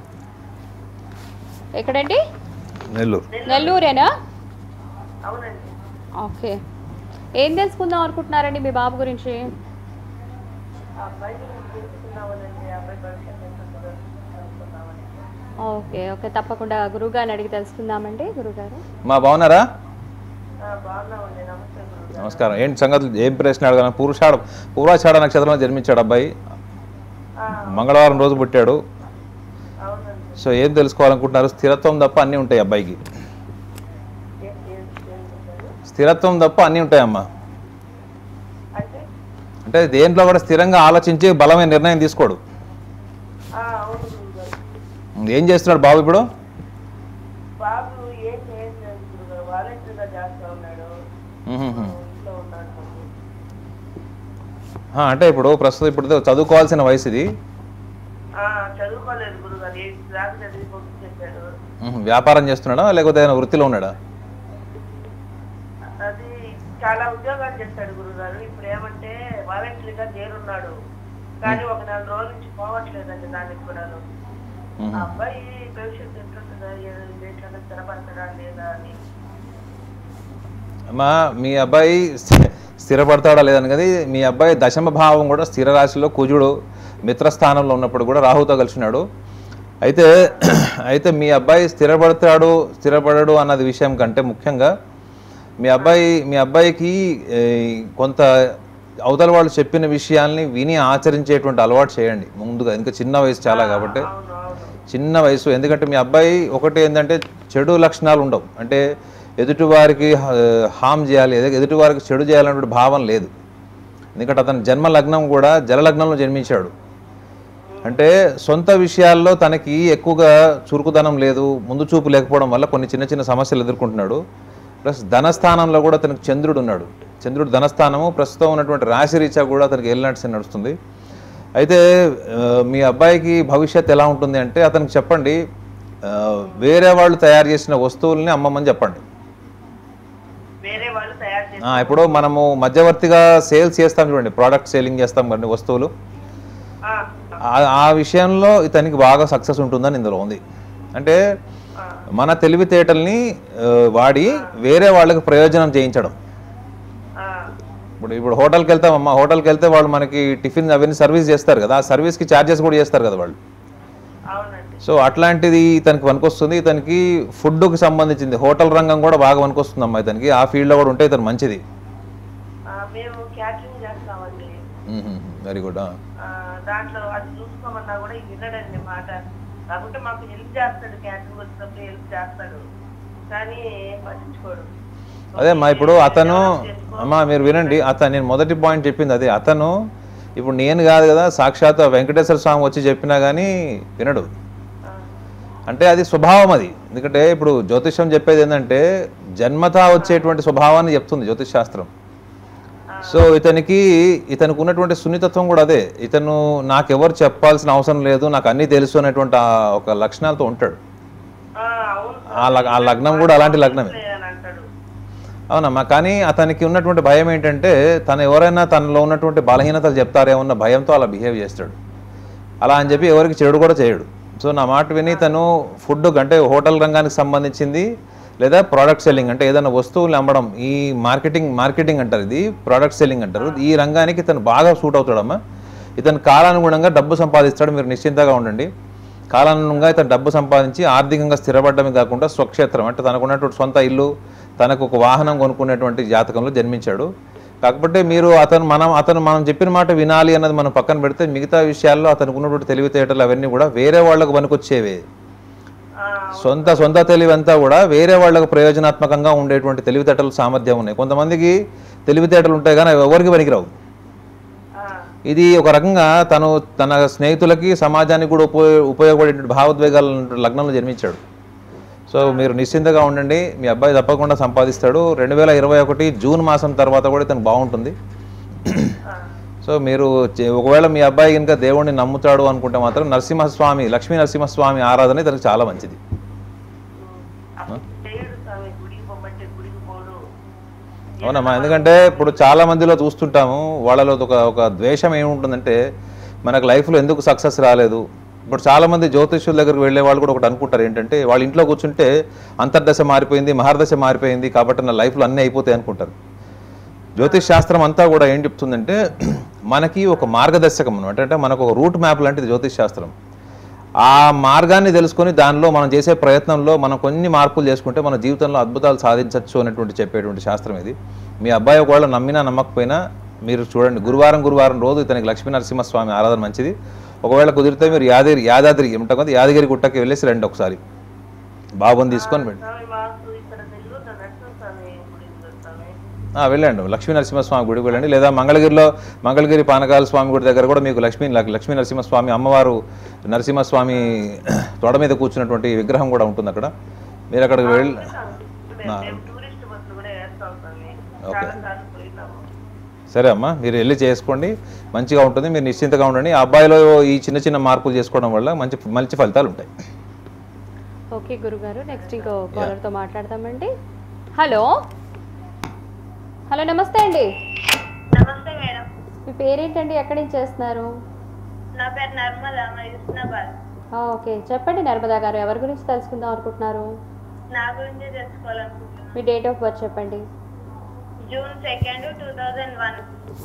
నెల్లూరు ఎక్కడండి నెల్లూరు నెల్లూరేనా అవునండి ఓకే ఏం తెలుసుకుందాం అనుకుంటున్నారండి మీ బాబు గురించి ఆ అబ్బాయి గురించి తెలుసుకున్నామనండి ఆ అబ్బాయి భవిష్యత్తు ఎంత ఉంటుందో తెలుసుకుందామని ఓకే ఓకే తప్పకుండా గురువుగారిని అడిగి తెలుసుకుందామండి గురుగారు మా బాగున్నారా ఆ, బాగున్నామండి నమస్తే గురువు నమస్కారం ఏంటి సంగతులు ఏం ప్రశ్న అడగాను పూరుషాఢ పూర్వాషాఢ నక్షత్రంలో జన్మించాడు అబ్బాయి మంగళవారం రోజు పుట్టాడు అవునండి సో ఏం తెలుసుకోవాలనుకుంటున్నారు స్థిరత్వం తప్ప అన్నీ ఉంటాయి అబ్బాయికి ఏ- ఏ- ఏం చెప్పారు? స్థిరత్వం తప్ప అన్నీ ఉంటాయమ్మా అంటే అంటే దేంట్లో కూడా స్థిరంగా ఆలోచించి బలమైన నిర్ణయం తీసుకోడు ఆ, అవును గురుగారు ఏం చేస్తున్నాడు బాబు ఇప్పుడు బాబు ఏం చేయట్లేదు గురుగారు వాలంటీర్గా చేస్తా ఉన్నాడు మ్మ్హ్మ్. ఇంట్లో ఉన్నాడు బాబు. ఆ, అంటే ఇప్పుడు ప్రస్తుతం ఇప్పుడు చదువుకోవాల్సిన వయసు ఇది ఆ, చదువుకోలేదు గురుగారు ఏ దాకా చదివి పంపించేశాడు మ్మ్. వ్యాపారం చేస్తున్నాడా లేకపోతే ఏదైనా వృత్తిలో ఉన్నాడా అది చాలా ఉద్యోగాలు చేస్తాడు గురుగారు ఇప్పుడు ఏమంటే వాలంటరీగా చేరున్నాడు కానీ ఒక నెల రోజుల నుంచి పోవట్లేదండి దానికి కూడా మ్మ్. ఆ అబ్బాయి భవిష్యత్తు ఎట్లుంటుందా ఏ- దేంట్లో స్థిరపడతాడా లేదా అని అమ్మా మీ అబ్బాయి స్థి- స్థిరపడతాడా లేదని కదా మీ అబ్బాయి దశమ భావం కూడా స్థిర రాశిలో కుజుడు మిత్రస్థానంలో ఉన్నప్పుడు కూడా రాహుతో కలిసినాడు అయితే అయితే మీ అబ్బాయి స్థిరపడతాడు స్థిరపడడు అన్నది విషయం కంటే ముఖ్యంగా మీ అబ్బాయి మీ అబ్బాయికి ఏ, కొంత అవతల వాళ్ళు చెప్పిన విషయాల్ని విని ఆచరించేటువంటి అలవాటు చేయండి ముందుగా ఇంకా చిన్న వయసు చాలా కాబట్టి అవును అవును చిన్న వయసు ఎందుకంటే మీ అబ్బాయి ఒకటి ఏంటంటే చెడు లక్షణాలు ఉండవు అంటే ఎదుటివారికి హా- హామ్ చేయాలి ఎదు- ఎదుటివారికి చెడు చేయాలనే భావం లేదు ఎందుకంటే అతని జన్మ లగ్నం కూడా జలలగ్నంలో జన్మించాడు అంటే సొంత విషయాల్లో తనకి ఎక్కువగా చురుకుదనం లేదు ముందు చూపు లేకపోవడం వల్ల కొన్ని చిన్న చిన్న సమస్యలు ఎదుర్కొంటున్నాడు ప్లస్ ధనస్థానంలో కూడా తనకు చంద్రుడు ఉన్నాడు చంద్రుడు ధనస్థానము ప్రస్తుతం ఉన్నటువంటి రాశి రీత్యా కూడా అతనికి ఏలినాటి నడుస్తుంది అయితే ఆ, మీ అబ్బాయికి భవిష్యత్ ఎలా ఉంటుంది అంటే అతనికి చెప్పండి ఆ, వేరే వాళ్ళు తయారు చేసిన వస్తువుల్ని అమ్మమని చెప్పండి వేరే వాళ్ళు తయారు చేసి ఆ, ఇప్పుడు మనము మధ్యవర్తిగా సేల్స్ చేస్తాం చూడండి ప్రోడక్ట్ సేలింగ్ చేస్తాం కానీ వస్తువులు ఆ, ఆ- ఆ విషయంలో ఇతనికి బాగా సక్సెస్ ఉంటుందని ఇందులో ఉంది అంటే మన తెలివితేటల్ని ఆ, వాడి వేరే వాళ్ళకి ప్రయోజనం చేయించడం ఆ, ఇప్పుడు ఇప్పుడు హోటల్కి వెళ్తామమ్మా హోటల్కి వెళ్తే వాళ్ళు మనకి టిఫిన్ అవన్నీ సర్వీస్ చేస్తారు కదా ఆ సర్వీస్కి ఛార్జెస్ కూడా చేస్తారు కదా వాళ్ళు అవునండి సో అట్లాంటిది ఇతనికి పనికొస్తుంది ఇతనికి ఫుడ్కి సంబంధించింది హోటల్ రంగం కూడా బాగా పనికొస్తుంది అమ్మా ఇతనికి ఆ ఫీల్డ్లో కూడా ఉంటే ఇతను మంచిది ఆ, మేము క్యాటరింగ్ చేస్తామండి వెరీ గుడ్ ఆ, దాంట్లో అది చూసుకోమన్నా కూడా వినడండి మాట కాకుంటే మాకు హెల్ప్ చేస్తాడు క్యాటరింగ్ వచ్చినప్పుడు హెల్ప్ చేస్తాడు కానీ పట్టించుకోడు అదే మా ఇప్పుడు అతను అమ్మా మీరు వినండి అతను నేను మొదటి పాయింట్ చెప్పింది అదే అతను ఇప్పుడు నేను కాదు కదా సాక్షాత్ ఆ వెంకటేశ్వర స్వామి వచ్చి చెప్పినా కానీ వినడు ఆ, అంటే అది స్వభావం అది ఎందుకంటే ఇప్పుడు జ్యోతిష్యం చెప్పేది ఏంటంటే జన్మతా వచ్చేటువంటి స్వభావాన్ని చెప్తుంది జ్యోతిష్ శాస్త్రం సో ఇతనికి ఇతనికి ఉన్నటువంటి సున్నితత్వం కూడా అదే ఇతను నాకెవరు చెప్పాల్సిన అవసరం లేదు నాకు అన్నీ తెలుసు అనేటువంటి ఆ ఒక లక్షణాలతో ఉంటాడు ఆ, అవును ఆ లగ్- ఆ లగ్నం కూడా అలాంటి లగ్నమే అని అంటాడు అవునమ్మా కానీ అతనికి ఉన్నటువంటి భయం ఏంటంటే తను ఎవరైనా తనలో ఉన్నటువంటి బలహీనతలు చెప్తారేమన్న భయంతో అలా బిహేవ్ చేస్తాడు అలా అని చెప్పి ఎవరికి చెడు కూడా చేయడు సో నా మాట విని తను ఫుడ్ అంటే హోటల్ రంగానికి సంబంధించింది లేదా ప్రోడక్ట్ సెల్లింగ్ అంటే ఏదైనా వస్తువులు అమ్మడం ఈ మార్కెటింగ్ మార్కెటింగ్ అంటారు ఇది ప్రోడక్ట్ సెల్లింగ్ అంటారు ఈ రంగానికి ఇతను బాగా సూట్ అవుతాడమ్మా ఇతను కాలానుగుణంగా డబ్బు సంపాదిస్తాడు మీరు నిశ్చింతగా ఉండండి కాలానుగుణంగా ఇతను డబ్బు సంపాదించి ఆర్థికంగా స్థిరపడమే కాకుండా స్వక్షేత్రం అంటే తనకున్నటువంటి సొంత ఇల్లు తనకు ఒక వాహనం కొనుక్కునేటువంటి జాతకంలో జన్మించాడు కాకపోతే మీరు అతను మనం అతను మనం చెప్పిన మాట వినాలి అన్నది మనం పక్కన పెడితే మిగతా విషయాల్లో అతనికి ఉన్నటువంటి తెలివితేటలు అవన్నీ కూడా వేరే వాళ్ళకు పనికొచ్చేవే ఆ, సొంత సొంత తెలివి అంతా కూడా వేరే వాళ్ళకు ప్రయోజనాత్మకంగా ఉండేటువంటి తెలివితేటలు సామర్థ్యం ఉన్నాయి కొంతమందికి తెలివితేటలు ఉంటాయి కానీ అవి ఎవరికి పనికిరావు ఆ, ఇది ఒక రకంగా తను తన స్నేహితులకి సమాజానికి కూడా ఉపయోగ ఉపయోగపడే భావోద్వేగాల లగ్నంలో జన్మించాడు సో మీరు నిశ్చింతగా ఉండండి మీ అబ్బాయి తప్పకుండా సంపాదిస్తాడు రెండు వేల ఇరవై ఒకటి జూన్ మాసం తర్వాత కూడా ఇతను బాగుంటుంది ఆ, సో మీరు చే- ఒకవేళ మీ అబ్బాయి కనుక దేవుణ్ణి నమ్ముతాడు అనుకుంటే మాత్రం నరసింహస్వామి లక్ష్మీ నరసింహస్వామి ఆరాధన ఇతనికి చాలా మంచిది అప్పుడు చేయడు స్వామి గుడికి అవునమ్మా ఎందుకంటే ఇప్పుడు చాలా మందిలో చూస్తుంటాము వాళ్ళలో ఒక ఒక ద్వేషం ఏముంటుందంటే మనకు లైఫ్లో ఎందుకు సక్సెస్ రాలేదు ఇప్పుడు చాలా మంది జ్యోతిష్యుల దగ్గరికి వెళ్ళే వాళ్ళు కూడా ఒకటి అనుకుంటారు ఏంటంటే వాళ్ళ ఇంట్లో కూర్చుంటే అంతర్దశ మారిపోయింది మహర్దశ మారిపోయింది కాబట్టి నా లైఫ్లో అన్నీ అయిపోతాయి అనుకుంటారు జ్యోతిష్ శాస్త్రం అంతా కూడా ఏం చెప్తుందంటే మనకి ఒక మార్గదర్శకం అనమాట అంటే మనకు ఒక రూట్ మ్యాప్ లాంటిది జ్యోతిష్ శాస్త్రం ఆ మార్గాన్ని తెలుసుకొని దానిలో మనం చేసే ప్రయత్నంలో మనం కొన్ని మార్పులు చేసుకుంటే మన జీవితంలో అద్భుతాలు సాధించవచ్చు అనేటువంటి చెప్పేటువంటి శాస్త్రం ఇది మీ అబ్బాయి ఒకవేళ నమ్మినా నమ్మకపోయినా మీరు చూడండి గురువారం గురువారం రోజు ఇతనికి లక్ష్మీ నరసింహస్వామి ఆరాధన మంచిది ఒకవేళ కుదిరితే మీరు యాదగిరి యాదాద్రి ఏమంటాం కదా యాదగిరి గుట్టకి వెళ్ళేసి రండి ఒకసారి బాబుని తీసుకొని వెళ్ళండి స్వామి మాకు ఇక్కడ నెల్లూరు నరసింహ స్వామి గుడి ఉంది స్వామి ఆ, వెళ్ళండి లక్ష్మీ నరసింహస్వామి గుడికి వెళ్ళండి లేదా మంగళగిరిలో మంగళగిరి పానకాల స్వామి గుడి దగ్గర కూడా మీకు లక్ష్మీ లక్ష్మీ నరసింహస్వామి అమ్మవారు నరసింహస్వామి తొడ మీద కూర్చున్నటువంటి విగ్రహం కూడా ఉంటుంది అక్కడ మీరు అక్కడికి వెళ్ళి ఇప్పుడే మేము టూరిస్ట్ బస్సులు కూడా వేస్తాం స్వామి చాలా సార్లు పోయినాము సరే అమ్మా మీరు వెళ్ళి చేసుకోండి మంచిగా ఉంటుంది మీరు నిశ్చింతగా ఉండండి ఆ అబ్బాయిలో ఈ చిన్న చిన్న మార్పులు చేసుకోవడం వల్ల మంచి మంచి ఫలితాలు ఉంటాయి ఓకే గురుగారు నెక్స్ట్ ఇంకో కాలర్తో మాట్లాడతామండి హలో హలో నమస్తే అండి నమస్తే మేడం మీ పేరేంటండి ఎక్కడి నుంచి చేస్తున్నారు నా పేరు నర్మద మరి హుస్నాబాద్ ఆ, ఓకే చెప్పండి నర్మదా గారు ఎవరి గురించి తెలుసుకుందాం అనుకుంటున్నారు నా గురించి తెలుసుకోవాలనుకుంటున్నాను మీ డేట్ ఆఫ్ బర్త్ చెప్పండి June second two thousand one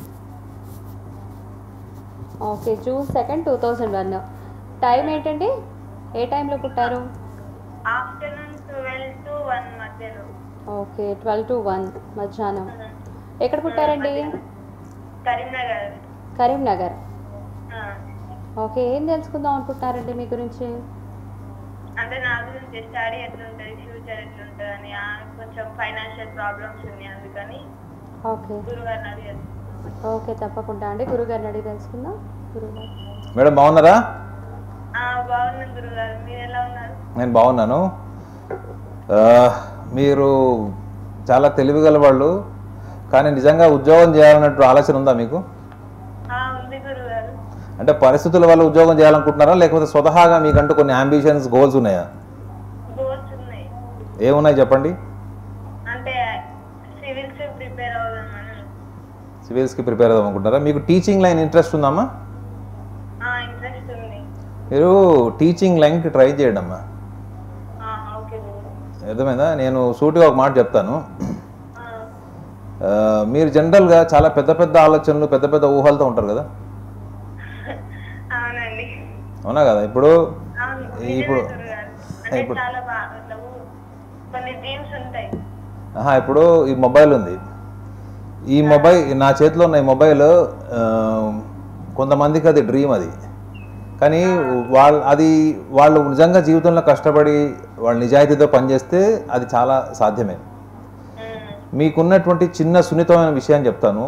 okay June second two thousand one time ఏంటండి ఏ టైంలో పుట్టారు ఆఫ్టర్నూన్ ట్వెల్వ్ టు వన్ మధ్యలో ఓకే ట్వెల్వ్ టు వన్ మధ్యాహ్నం ఎక్కడ పుట్టారండి కరీంనగర్ కరీంనగర్ ఆ. ఓకే ఏం తెలుసుకుందాం అనుకుంటున్నారండి మీ గురించి అంటే నా గురించి స్టడీ ఎట్లుంటుంది ఫ్యూచర్ ఎట్లుంటుంది అని ఆ, కొంచెం ఫైనాన్షియల్ ప్రాబ్లమ్స్ ఉన్నాయి అందుకని ఓకే గురుగారిని అడిగారు ఓకే తప్పకుండా అండి గురుగారిని అడిగి తెలుసుకుందాం గురుగారు మేడం బాగున్నారా ఆ, బాగున్నాను గురుగారు మీరు ఎలా ఉన్నారు నేను బాగున్నాను ఆ, మీరు చాలా తెలివిగల వాళ్ళు కానీ నిజంగా ఉద్యోగం చేయాలన్నట్టు ఆలోచన ఉందా మీకు ఆ, ఉంది గురుగారు అంటే పరిస్థితుల వల్ల ఉద్యోగం చేయాలనుకుంటున్నారా లేకపోతే స్వతహాగా మీకంటూ కొన్ని అంబిషన్స్ గోల్స్ ఉన్నాయా గోల్స్ ఉన్నాయి ఏమున్నాయి చెప్పండి అంటే సివిల్స్ ప్రిపేర్ అవుదామని సివిల్స్కి ప్రిపేర్ అవుదాం అనుకుంటారా మీకు టీచింగ్ లైన్ ఇంట్రెస్ట్ ఉందమ్మా ఇంట్రెస్ట్ ఉంది మీరు టీచింగ్ లైన్కి ట్రై చేయండి అమ్మా ఆ, ఓకే గురు అర్థమైందా నేను సూటిగా ఒక మాట చెప్తాను ఆ, ఆ, మీరు జనరల్గా చాలా పెద్ద పెద్ద ఆలోచనలు పెద్ద పెద్ద ఊహలతో ఉంటారు కదా అవునండి అవునా కదా ఇప్పుడు అవును, ఇప్పుడు నిజమే గురుగారు. అంటే ఇప్పుడు చాలా బాగా ఇట్లా ఊ- కొన్ని డ్రీమ్స్ ఉంటాయి ఆహా, ఇప్పుడు ఈ మొబైల్ ఉంది ఈ మొబైల్ నా చేతిలో ఉన్న ఈ మొబైల్ ఆ, కొంతమందికి అది డ్రీమ్ అది కానీ వాళ్ళ అది వాళ్ళు నిజంగా జీవితంలో కష్టపడి వాళ్ళు నిజాయితీతో పనిచేస్తే అది చాలా సాధ్యమే ఉమ్, మీకున్నటువంటి చిన్న సున్నితమైన విషయాన్ని చెప్తాను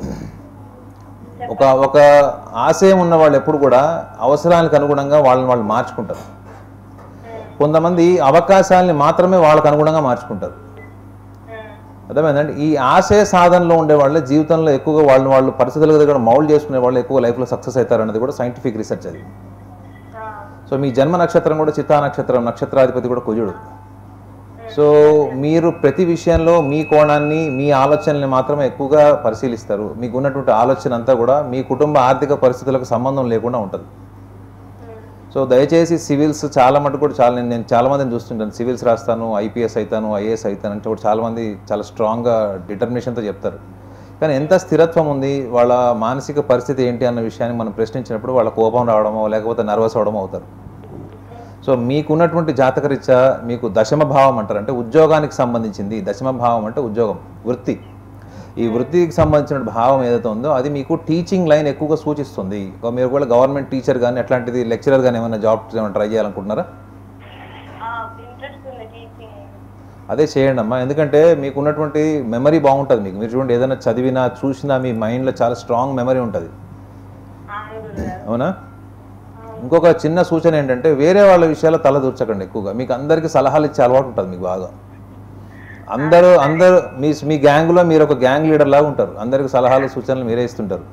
ఒక ఒక ఆశయం ఉన్న వాళ్ళు ఎప్పుడు కూడా అవసరానికి అనుగుణంగా వాళ్ళని వాళ్ళు మార్చుకుంటారు కొంతమంది అవకాశాలని మాత్రమే వాళ్ళకి అనుగుణంగా మార్చుకుంటారు ఉమ్, అర్థమైందండి ఈ ఆశయ సాధనలో ఉండే వాళ్ళే జీవితంలో ఎక్కువగా వాళ్ళని వాళ్ళు పరిస్థితుల దగ్గర మౌల్డ్ చేసుకునే వాళ్ళు ఎక్కువ లైఫ్లో సక్సెస్ అవుతారు అనేది కూడా సైంటిఫిక్ రీసెర్చ్ అది ఆ, సో మీ జన్మ నక్షత్రం కూడా చిత్తా నక్షత్రం నక్షత్రాధిపతి కూడా కుజుడు సో మీరు ప్రతి విషయంలో మీ కోణాన్ని మీ ఆలోచనల్ని మాత్రమే ఎక్కువగా పరిశీలిస్తారు మీకు ఉన్నటువంటి ఆలోచన అంతా కూడా మీ కుటుంబ ఆర్థిక పరిస్థితులకు సంబంధం లేకుండా ఉంటుంది సో దయచేసి సివిల్స్ చాలా మటుకు కూడా చాలా నేను నేను చాలా మందిని చూస్తుంటాను సివిల్స్ రాస్తాను ఐపీఎస్ అవుతాను ఐఏఎస్ అవుతాను అంటే కూడా చాలా మంది చాలా స్ట్రాంగ్గా డిటర్మినేషన్తో చెప్తారు కానీ ఎంత స్థిరత్వం ఉంది వాళ్ళ మానసిక పరిస్థితి ఏంటి అన్న విషయాన్ని మనం ప్రశ్నించినప్పుడు వాళ్ళ కోపం రావడమో లేకపోతే నర్వస్ అవడమో అవుతారు సో మీకున్నటువంటి జాతకరీత్యా మీకు దశమ భావం అంటారు అంటే ఉద్యోగానికి సంబంధించింది దశమ భావం అంటే ఉద్యోగం వృత్తి ఈ వృత్తికి సంబంధించిన భావం ఏదైతే ఉందో అది మీకు టీచింగ్ లైన్ ఎక్కువగా సూచిస్తుంది ఒక మీరు కూడా గవర్నమెంట్ టీచర్ కానీ అట్లాంటిది లెక్చరర్ కానీ ఏమైనా జాబ్ ఏమైనా ట్రై చేయాలనుకుంటున్నారా ఇంట్రెస్ట్ ఉంది టీచింగ్ అదే చేయండి అమ్మా ఎందుకంటే మీకు ఉన్నటువంటి మెమరీ బాగుంటుంది మీకు మీరు చూడండి ఏదైనా చదివినా చూసినా మీ మైండ్లో చాలా స్ట్రాంగ్ మెమరీ ఉంటుంది అవును గురుగారు అవునా ఇంకొక చిన్న సూచన ఏంటంటే వేరే వాళ్ళ విషయాల్లో తల దూర్చకండి ఎక్కువగా మీకు అందరికీ సలహాలు ఇచ్చే అలవాటు ఉంటుంది మీకు బాగా అందరూ అందరూ మీ మీ గ్యాంగ్లో మీరు ఒక గ్యాంగ్ లీడర్ లాగా ఉంటారు అందరికి సలహాలు సూచనలు మీరే ఇస్తుంటారు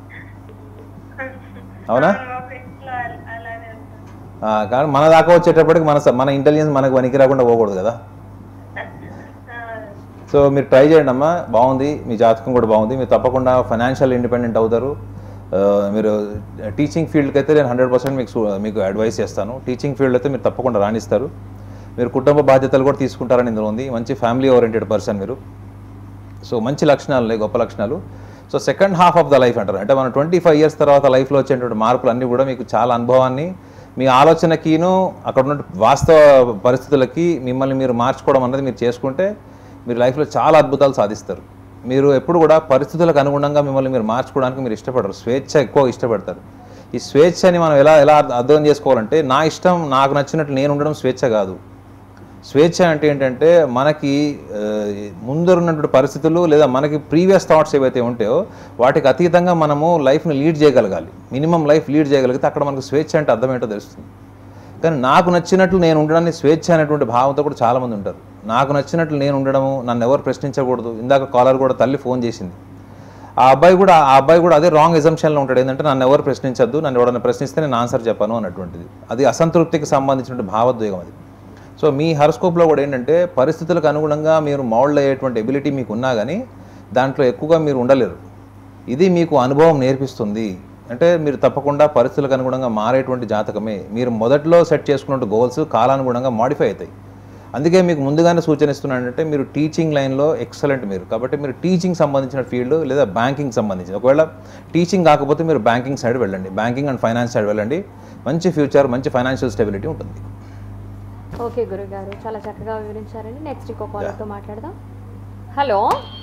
అవునా మా ఫ్రెండ్స్ లో అల- అలానే ఉంటుంది ఆ, కానీ మన దాకా వచ్చేటప్పటికి మన స- మన ఇంటెలిజెన్స్ మనకు వనికి రాకుండా పోకూడదు కదా ఆ, సో మీరు ట్రై చేయండి అమ్మా బాగుంది మీ జాతకం కూడా బాగుంది మీరు తప్పకుండా ఫైనాన్షియల్ ఇండిపెండెంట్ అవుతారు ఆ, మీరు టీచింగ్ ఫీల్డ్కి అయితే నేను హండ్రెడ్ పర్సెంట్ మీకు సు- మీకు అడ్వైస్ చేస్తాను టీచింగ్ ఫీల్డ్ అయితే మీరు తప్పకుండా రాణిస్తారు మీరు కుటుంబ బాధ్యతలు కూడా తీసుకుంటారని ఇందులో ఉంది మంచి ఫ్యామిలీ ఓరియంటెడ్ పర్సన్ మీరు సో మంచి లక్షణాలు ఉన్నాయి గొప్ప లక్షణాలు so second half of the life అంటారు అంటే మనం ట్వంటీ ఫైవ్ ఇయర్స్ తర్వాత లైఫ్లో వచ్చేటువంటి మార్పులు అన్నీ కూడా మీకు చాలా అనుభవాన్ని మీ ఆలోచనకిను అక్కడ ఉన్న వాస్తవ పరిస్థితులకి మిమ్మల్ని మీరు మార్చుకోవడం అన్నది మీరు చేసుకుంటే మీరు లైఫ్లో చాలా అద్భుతాలు సాధిస్తారు మీరు ఎప్పుడు కూడా పరిస్థితులకు అనుగుణంగా మిమ్మల్ని మీరు మార్చుకోవడానికి మీరు ఇష్టపడరు స్వేచ్ఛ ఎక్కువ ఇష్టపడతారు ఈ స్వేచ్ఛని మనం ఎలా ఎలా అర్థం చేసుకోవాలంటే నా ఇష్టం నాకు నచ్చినట్లు నేను ఉండడం స్వేచ్ఛ కాదు స్వేచ్ఛ అంటే ఏంటంటే మనకి ఆ, ముందున్నటువంటి పరిస్థితులు లేదా మనకి ప్రీవియస్ థాట్స్ ఏవైతే ఉంటాయో వాటికి అతీతంగా మనము లైఫ్ని లీడ్ చేయగలగాలి మినిమం లైఫ్ లీడ్ చేయగలిగితే అక్కడ మనకు స్వేచ్ఛ అంటే అర్థం ఏంటో తెలుస్తుంది కానీ నాకు నచ్చినట్లు నేను ఉండడాన్ని స్వేచ్ఛ అనేటువంటి భావంతో కూడా చాలామంది ఉంటారు నాకు నచ్చినట్లు నేను ఉండడము నన్ను ఎవరు ప్రశ్నించకూడదు ఇందాక కాలర్ కూడా తల్లి ఫోన్ చేసింది ఆ అబ్బాయి కూడా ఆ అబ్బాయి కూడా అదే రాంగ్ ఎజంప్షన్లో ఉంటాడు ఏంటంటే నన్ను ఎవరు ప్రశ్నించద్దు నన్ను ఎవరైనా ప్రశ్నిస్తే నేను ఆన్సర్ చెప్పాను అన్నటువంటిది అది అసంతృప్తికి సంబంధించిన భావోద్వేగం అది సో మీ హరస్కోప్లో కూడా ఏంటంటే పరిస్థితులకు అనుగుణంగా మీరు మౌల్డ్ అయ్యేటువంటి ఎబిలిటీ మీకు ఉన్నా కానీ దాంట్లో ఎక్కువగా మీరు ఉండలేరు ఇది మీకు అనుభవం నేర్పిస్తుంది అంటే మీరు తప్పకుండా పరిస్థితులకు అనుగుణంగా మారేటువంటి జాతకమే మీరు మొదట్లో సెట్ చేసుకున్న గోల్స్ కాలానుగుణంగా మాడిఫై అవుతాయి అందుకే మీకు ముందుగానే సూచన ఇస్తున్నానంటే మీరు టీచింగ్ లైన్లో ఎక్సలెంట్ మీరు కాబట్టి మీరు టీచింగ్ సంబంధించిన ఫీల్డ్ లేదా బ్యాంకింగ్ సంబంధించిన ఒకవేళ టీచింగ్ కాకపోతే మీరు బ్యాంకింగ్ సైడ్ వెళ్ళండి బ్యాంకింగ్ అండ్ ఫైనాన్స్ సైడ్ వెళ్ళండి మంచి ఫ్యూచర్ మంచి ఫైనాన్షియల్ స్టెబిలిటీ ఉంటుంది ఓకే గురుగారు చాలా చక్కగా వివరించారండి నెక్స్ట్ ఇంకో కాలర్తో మాట్లాడదాం హలో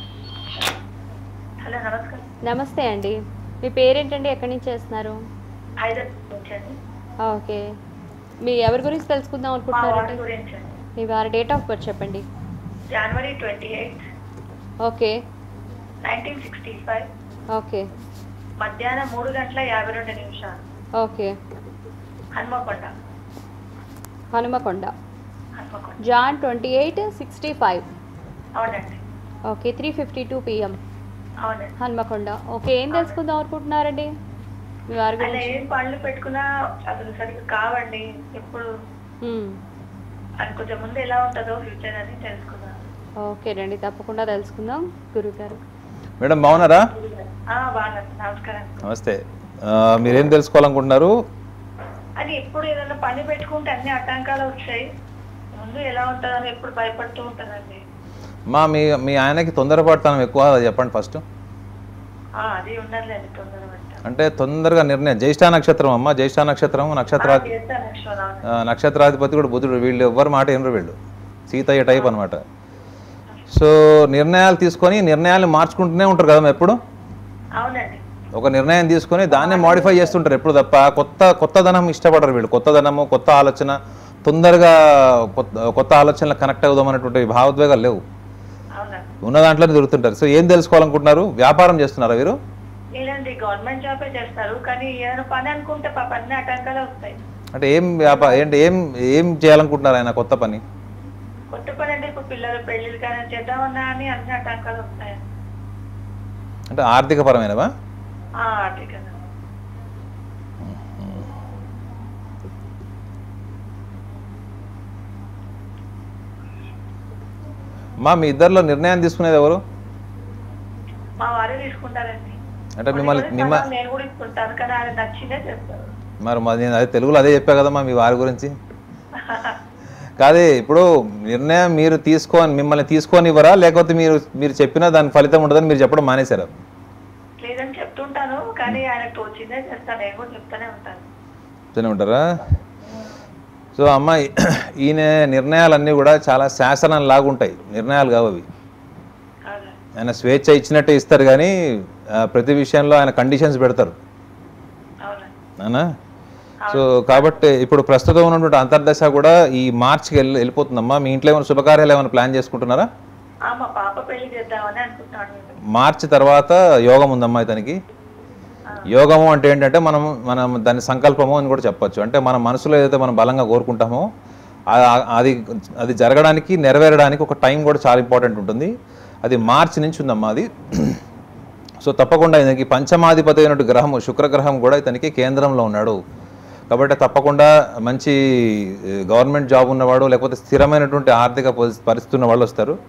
హలో నమస్కారం నమస్తే అండి మీ పేరేంటండి ఎక్కడి నుంచి చేస్తున్నారు హైదరాబాద్ నుంచి అండి ఓకే మీ ఎవరి గురించి తెలుసుకుందాం మా అనుకుంటున్నారండి వారి గురించి అండి మీ వారి డేట్ ఆఫ్ బర్త్ చెప్పండి January twenty eighth okay nineteen sixty five okay మధ్యాహ్నం మూడు గంటల యాభై రెండు నిమిషాలు okay Hanmakonda Hanumakonda Hanmakonda Jan twenty eight sixty five అవునండి okay three fifty two PM అవునండి హన్మకొండ ఓకే ఏం తెలుసుకుందాం అనుకుంటున్నారండి మీ వారి అలా గురించి ఏం పనులు పెట్టుకున్నా అసలు సరిగ్గా కావండి ఎప్పుడు మ్మ్. అది కొంచెం ముందు ఎలా ఉంటుందో ఫ్యూచర్ అని తెలుసుకున్నాను ఓకేనండి తప్పకుండా తెలుసుకుందాం గురుగారు మేడం బాగున్నారా ఆ, బాగా నమస్కారం నమస్తే ఆ, మీరేం తెలుసుకోవాలనుకుంటున్నారు అది ఎప్పుడు ఏదైనా పని పెట్టుకుంటే అన్ని ఆటంకాలు వచ్చాయి ముందు ఎలా ఉంటుందని ఎప్పుడు భయపడుతూ ఉంటానండి మా మీ మీ ఆయనకి తొందరపడతాను ఎక్కువ అది చెప్పండి ఫస్ట్ ఆ, అది ఉండదులేండి తొందర పెట్ట అంటే తొందరగా నిర్ణయం జ్యేష్ఠ నక్షత్రం అమ్మ జ్యేష్ఠ నక్షత్రం నక్షత్ర చేస్తాను యశ్వరా ఆ, నక్షత్రాధిపతి కూడా బుధుడు వీళ్ళు ఎవ్వరు మాట వినరు వీళ్ళు సీతయ్య టైప్ అనమాట సో నిర్ణయాలు తీసుకొని నిర్ణయాలు మార్చుకుంటూనే ఉంటారు కదా ఎప్పుడు అవునండి ఒక నిర్ణయం తీసుకొని దాన్నే మాడిఫై చేస్తుంటారు ఎప్పుడు తప్ప కొత్త కొత్తదనం ఇష్టపడరు వీళ్ళు కొత్తదనము కొత్త ఆలోచన తొందరగా కొత్త కొత్త ఆలోచనలకు కనెక్ట్ అవుదాం అనేటువంటి భావోద్వేగాలు లేవు అవునండి ఉన్న దాంట్లోనే దొరుకుతుంటారు సో ఏం తెలుసుకోవాలనుకుంటున్నారు వ్యాపారం చేస్తున్నారా వీరు లేదండి గవర్నమెంట్ జాబే చేస్తారు కానీ ఏదైనా పని అనుకుంటే పాప అన్ని ఆటంకాలు వస్తాయి అంటే ఏం వ్యాపారం ఏంటి ఏం ఏం చేయాలనుకుంటున్నారు ఆయన కొత్త పని కొత్త పని అంటే ఇప్పుడు పిల్లలు పెళ్లిళ్ళు కానీ చేద్దామన్నా అని అన్ని ఆటంకాలు వస్తాయి అంటే ఆర్థిక పరమైనవా ఆ, ఆర్థికంగా మా మీ ఇద్దరిలో నిర్ణయం తీసుకునేది ఎవరు మా వారే తీసుకుంటారండి అంటే మిమ్మల్ని కొన్ని మిమ్మ సలహాలు నేను కూడా తీసుకుంటాను కానీ ఆయన నచ్చిందే చేస్తారు మరి మరి నేను అదే తెలుగులో అదే చెప్పా కదమ్మా మీ వారి గురించి కాదే ఇప్పుడు నిర్ణయం మీరు తీసుకొని మిమ్మల్ని తీసుకొని ఇవ్వరా లేకపోతే మీరు మీరు చెప్పినా దాని ఫలితం ఉండదని మీరు చెప్పడం మానేశారా లేదని చెప్తుంటాను కానీ ఆయన తోచిందే చేస్తాను నేను కూడా చెప్తానే ఉంటాను చెప్తూనే ఉంటారా సో అమ్మాయి ఈయన నిర్ణయాలన్నీ కూడా చాలా శాసనం లాగా ఉంటాయి నిర్ణయాలు కావు అవి అవును ఆయన స్వేచ్ఛ ఇచ్చినట్టే ఇస్తారు కానీ ఆ, ప్రతి విషయంలో ఆయన కండిషన్స్ పెడతారు అవును అవునా సో కాబట్టి ఇప్పుడు ప్రస్తుతం ఉన్నటువంటి అంతర్దశ కూడా ఈ మార్చికి వెళ్ళి వెళ్ళిపోతుందమ్మా మీ ఇంట్లో ఏమైనా శుభకార్యాలు ఏమైనా ప్లాన్ చేసుకుంటున్నారా ఆ, మా పాప పెళ్లి చేద్దామని అనుకుంటాను నేను. మార్చి తర్వాత యోగం ఉందమ్మా ఇతనికి యోగము అంటే ఏంటంటే మనం మనం దాని సంకల్పము అని కూడా చెప్పొచ్చు అంటే మన మనసులో ఏదైతే మనం బలంగా కోరుకుంటామో ఆ- అది అది జరగడానికి నెరవేరడానికి ఒక టైం కూడా చాలా ఇంపార్టెంట్ ఉంటుంది అది మార్చి నుంచి ఉందమ్మా అది సో తప్పకుండా ఇతనికి పంచమాధిపతి అయినట్టు గ్రహము శుక్రగ్రహం కూడా ఇతనికి కేంద్రంలో ఉన్నాడు కాబట్టి తప్పకుండా మంచి గవర్నమెంట్ జాబ్ ఉన్నవాడు లేకపోతే స్థిరమైనటువంటి ఆర్థిక పరిస్థితి పరిస్థితి ఉన్న వాళ్ళు వస్తారు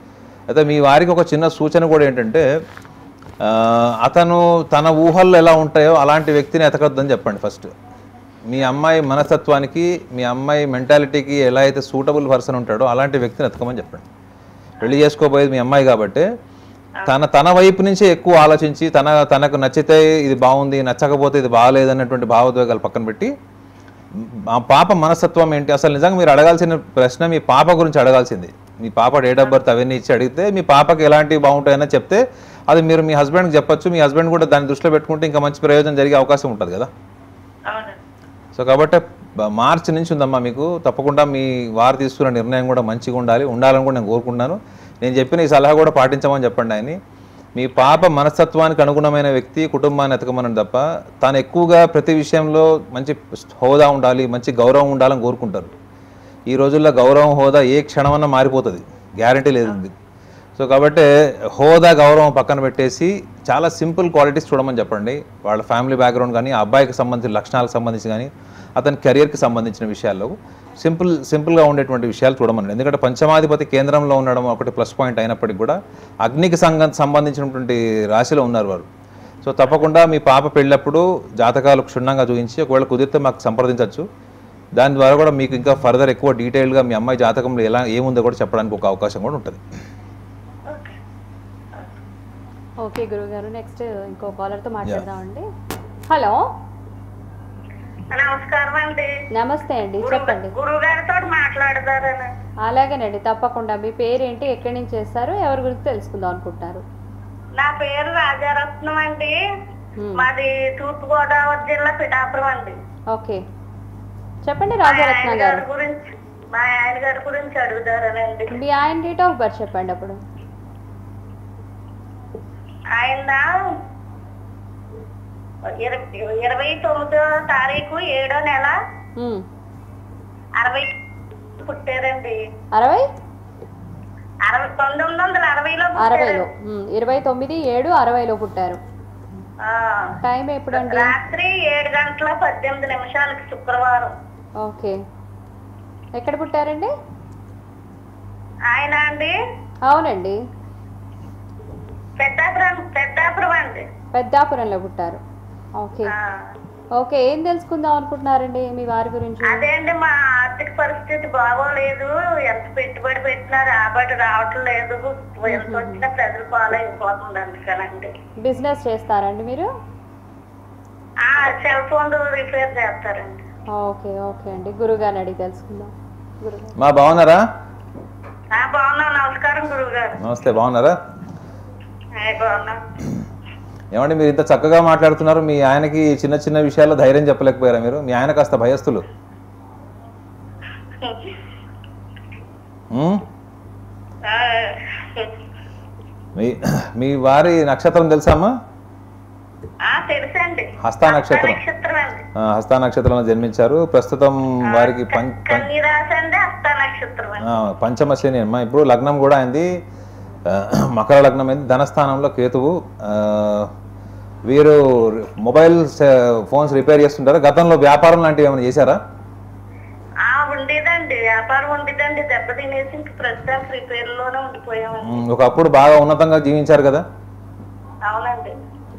అయితే మీ వారికి ఒక చిన్న సూచన కూడా ఏంటంటే ఆ, అతను తన ఊహల్లో ఎలా ఉంటాయో అలాంటి వ్యక్తిని ఎతకొద్దని చెప్పండి ఫస్ట్ మీ అమ్మాయి మనస్తత్వానికి మీ అమ్మాయి మెంటాలిటీకి ఎలా అయితే సూటబుల్ పర్సన్ ఉంటాడో అలాంటి వ్యక్తిని ఎతకమని చెప్పండి పెళ్లి చేసుకోబోయేది మీ అమ్మాయి కాబట్టి తన తన వైపు నుంచే ఎక్కువ ఆలోచించి తన తనకు నచ్చితే ఇది బాగుంది నచ్చకపోతే ఇది బాగాలేదు అన్నటువంటి భావోద్వేగాలు పక్కన పెట్టి మా పాప మనస్తత్వం ఏంటి అసలు నిజంగా మీరు అడగాల్సిన ప్రశ్న మీ పాప గురించి అడగాల్సింది మీ పాప డేట్ ఆఫ్ బర్త్ అవన్నీ ఇచ్చి అడిగితే మీ పాపకి ఎలాంటివి బాగుంటాయని చెప్తే అది మీరు మీ హస్బెండ్కి చెప్పొచ్చు మీ హస్బెండ్ కూడా దాన్ని దృష్టిలో పెట్టుకుంటే ఇంకా మంచి ప్రయోజనం జరిగే అవకాశం ఉంటుంది కదా అవునండి సో కాబట్టి బ- మార్చి నుంచి ఉందమ్మా మీకు తప్పకుండా మీ వారు తీసుకున్న నిర్ణయం కూడా మంచిగా ఉండాలి ఉండాలని కూడా నేను కోరుకుంటున్నాను నేను చెప్పిన ఈ సలహా కూడా పాటించమని చెప్పండి ఆయన్ని మీ పాప మనస్తత్వానికి అనుగుణమైన వ్యక్తి కుటుంబాన్ని ఎతకమని తప్ప తాను ఎక్కువగా ప్రతి విషయంలో మంచి హోదా ఉండాలి మంచి గౌరవం ఉండాలని కోరుకుంటారు ఈ రోజుల్లో గౌరవం హోదా ఏ క్షణమన్నా మారిపోతుంది గ్యారంటీ లేదు ఉంది సో కాబట్టి హోదా గౌరవం పక్కన పెట్టేసి చాలా సింపుల్ క్వాలిటీస్ చూడమని చెప్పండి వాళ్ళ ఫ్యామిలీ బ్యాక్గ్రౌండ్ కానీ ఆ అబ్బాయికి సంబంధించిన లక్షణాలకు సంబంధించి కానీ అతని కెరియర్కి సంబంధించిన విషయాల్లో సింపుల్ సింపుల్గా ఉండేటువంటి విషయాలు చూడమని ఎందుకంటే పంచమాధిపతి కేంద్రంలో ఉండడం ఒకటి ప్లస్ పాయింట్ అయినప్పటికీ కూడా అగ్నికి సంగ సంబంధించినటువంటి రాశిలో ఉన్నారు వారు సో తప్పకుండా మీ పాప పెళ్ళప్పుడు జాతకాలు క్షుణ్ణంగా చూపించి ఒకవేళ కుదిరితే మాకు సంప్రదించవచ్చు దాని ద్వారా కూడా మీకు ఇంకా ఫర్దర్ ఎక్కువ డీటెయిల్గా మీ అమ్మాయి జాతకంలో ఎలా ఏముందో కూడా చెప్పడానికి ఒక అవకాశం కూడా ఉంటుంది ఓకే గురుగారు నెక్స్ట్ ఇంకో కాలర్తో మాట్లాడదామండి హలో నమస్కారం అండి నమస్తే అండి చెప్పండి గురువు గారితో మాట్లాడతారని అలాగేనండి తప్పకుండా మీ పేరేంటి ఎక్కడి నుంచి చేస్తారు ఎవరి గురించి తెలుసుకుందాం అనుకుంటున్నారు నా పేరు రాజారత్నం అండి Hmm. మాది తూర్పు గోదావరి జిల్లా పిఠాపురం అండి ఓకే చెప్పండి మా ఆయన రాజారత్న గారి గారు గురించి మా ఆయన గారి గురించి అడుగుతారనండి మీ ఆయన డేట్ ఆఫ్ బర్త్ చెప్పండి అప్పుడు ఆయన ఇరవై ఇరవై తొమ్మిదో తారీఖు ఏడో నెల ఉమ్. అరవై పుట్టారండి అరవై అరవై పంతొమ్మిది వందల అరవైలో అరవైలో పుట్టారు ఉమ్, ఇరవై తొమ్మిది ఏడు అరవైలో పుట్టారు ఆ. టైం ఎప్పుడండి రాత్రి ఏడు గంటల పద్దెనిమిది నిమిషాలకి శుక్రవారం ఓకే ఎక్కడ పుట్టారండి ఆయన అండి అవునండి పెద్దాపురం పెద్దాపురం అండి పెద్దాపురంలో పుట్టారు ఓకే ఆ. ఓకే ఏం తెలుసుకుందాం అనుకుంటున్నారండి మీ వారి గురించి అదే అండి మా ఆర్థిక పరిస్థితి బాగోలేదు ఎంత పెట్టుబడి పెట్టినా రాబడి రావటం లేదు ఎంత వచ్చినా ప్రజలు పాలైపోతుంది అందుకనండి బిజినెస్ చేస్తారండి మీరు ఆ సెల్ ఫోన్ రిపేర్ చేస్తారండి ఓకే ఓకే అండి గురుగారిని అడిగి తెలుసుకుందాం గురుగారు మా బాగున్నారా ఆ బాగున్నాం నమస్కారం గురువు గారు నమస్తే బాగున్నారా బాగున్నాం ఏమండి మీరు ఇంత చక్కగా మాట్లాడుతున్నారు మీ ఆయనకి చిన్న చిన్న విషయాల్లో ధైర్యం చెప్పలేకపోయారా మీరు మీ ఆయన కాస్త భయస్తులు ఉమ్? ఆ, మీ మీ వారి నక్షత్రం తెలుసా అమ్మా ఆ, తెలుసండి హస్తా నక్షత్రం. నక్షత్రం అండి ఆ, హస్తా నక్షత్రంలో జన్మించారు ప్రస్తుతం వారికి పం పం- కన్నీ రాసి అండి హస్త నక్షత్రం అండి ఆ, పంచమ శని అమ్మా ఇప్పుడు లగ్నం కూడా అయింది ఆ, మకర లగ్నం అయింది ధనస్థానంలో కేతువు ఆ, వీరు మొబైల్ స- ఫోన్స్ రిపేర్ చేస్తుంటారు గతంలో వ్యాపారం లాంటివి ఏమైనా చేశారా ఆ ఉండేదండి వ్యాపారం ఉండేదండి దెబ్బ తినేసి ఇంక ప్రస్తుతానికి రిపేర్ లోనే ఉండిపోయామండి ఉమ్, ఒకప్పుడు బాగా ఉన్నతంగా జీవించారు కదా అవునండి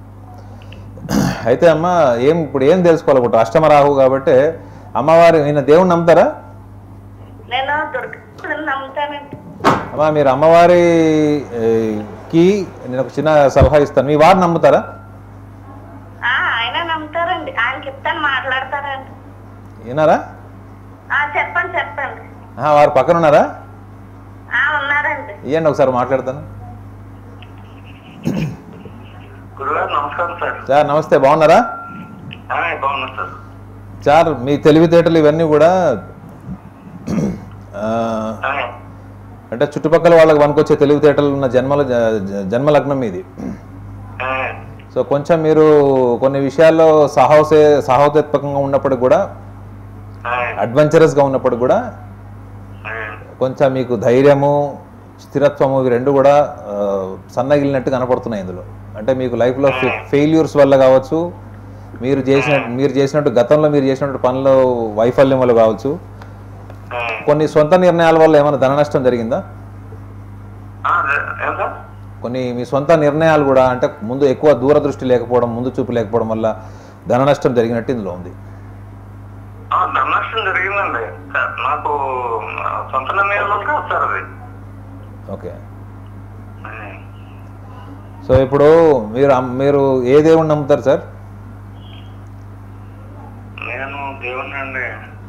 అయితే అమ్మ ఏం ఇప్పుడు ఏం తెలుసుకోవాలనుకుంటా అష్టమ రాహు కాబట్టి అమ్మవారి ఈయన దేవుణ్ణి నమ్ముతారా నేను దుర్గని నమ్ముతానండి అమ్మా మీరు అమ్మవారి ఏ, కి నేను ఒక చిన్న సలహా ఇస్తాను మీ వారు నమ్ముతారా ఆ ఆయన నమ్ముతారండి ఆయనకి ఇస్తాను మాట్లాడతారండి విన్నారా ఆ చెప్పండి చెప్పండి ఆహా, వారు పక్కన ఉన్నారా ఆ ఉన్నారండి ఇవ్వండి ఒకసారి మాట్లాడతాను గురుగారు నమస్కారం సార్ సార్ నమస్తే బాగున్నారా బాగున్నాను సార్ సార్ మీ తెలివితేటలు ఇవన్నీ కూడా ఆ, అంటే చుట్టుపక్కల వాళ్ళకి వనుకొచ్చే తెలివితేటలు ఉన్న జన్మల జ- జన్మ లగ్నం ఇది సో కొంచెం మీరు కొన్ని విషయాల్లో సాహసే సాహోతత్మకంగా ఉన్నప్పటికి కూడా అడ్వెంచరస్గా ఉన్నప్పటికి కూడా కొంచెం మీకు ధైర్యము స్థిరత్వము ఇవి రెండు కూడా ఆ, సన్నగిలినట్టు కనపడుతున్నాయి ఇందులో అంటే మీకు లైఫ్లో ఫెయిల్యూర్స్ వల్ల కావచ్చు మీరు చేసిన మీరు చేసినట్టు గతంలో మీరు చేసినట్టు పనులు వైఫల్యం వల్ల కావచ్చు కొన్ని సొంత నిర్ణయాల వల్ల ఏమైనా ధన నష్టం జరిగిందా ఏం సార్ కొన్ని మీ సొంత నిర్ణయాలు కూడా అంటే ముందు ఎక్కువ దూరదృష్టి లేకపోవడం ముందు చూపు లేకపోవడం వల్ల ధన నష్టం జరిగినట్టు ఇందులో ఉంది ఆ, ధననష్టం జరిగిందండి సార్ నాకు ఆ, సొంత నిర్ణయాలు కాదు సార్ అది ఓకే ఉమ్. సో ఇప్పుడు మీరు అమ్- మీరు ఏ దేవుణ్ణి నమ్ముతారు సార్ నేను దేవుణ్ణి అండి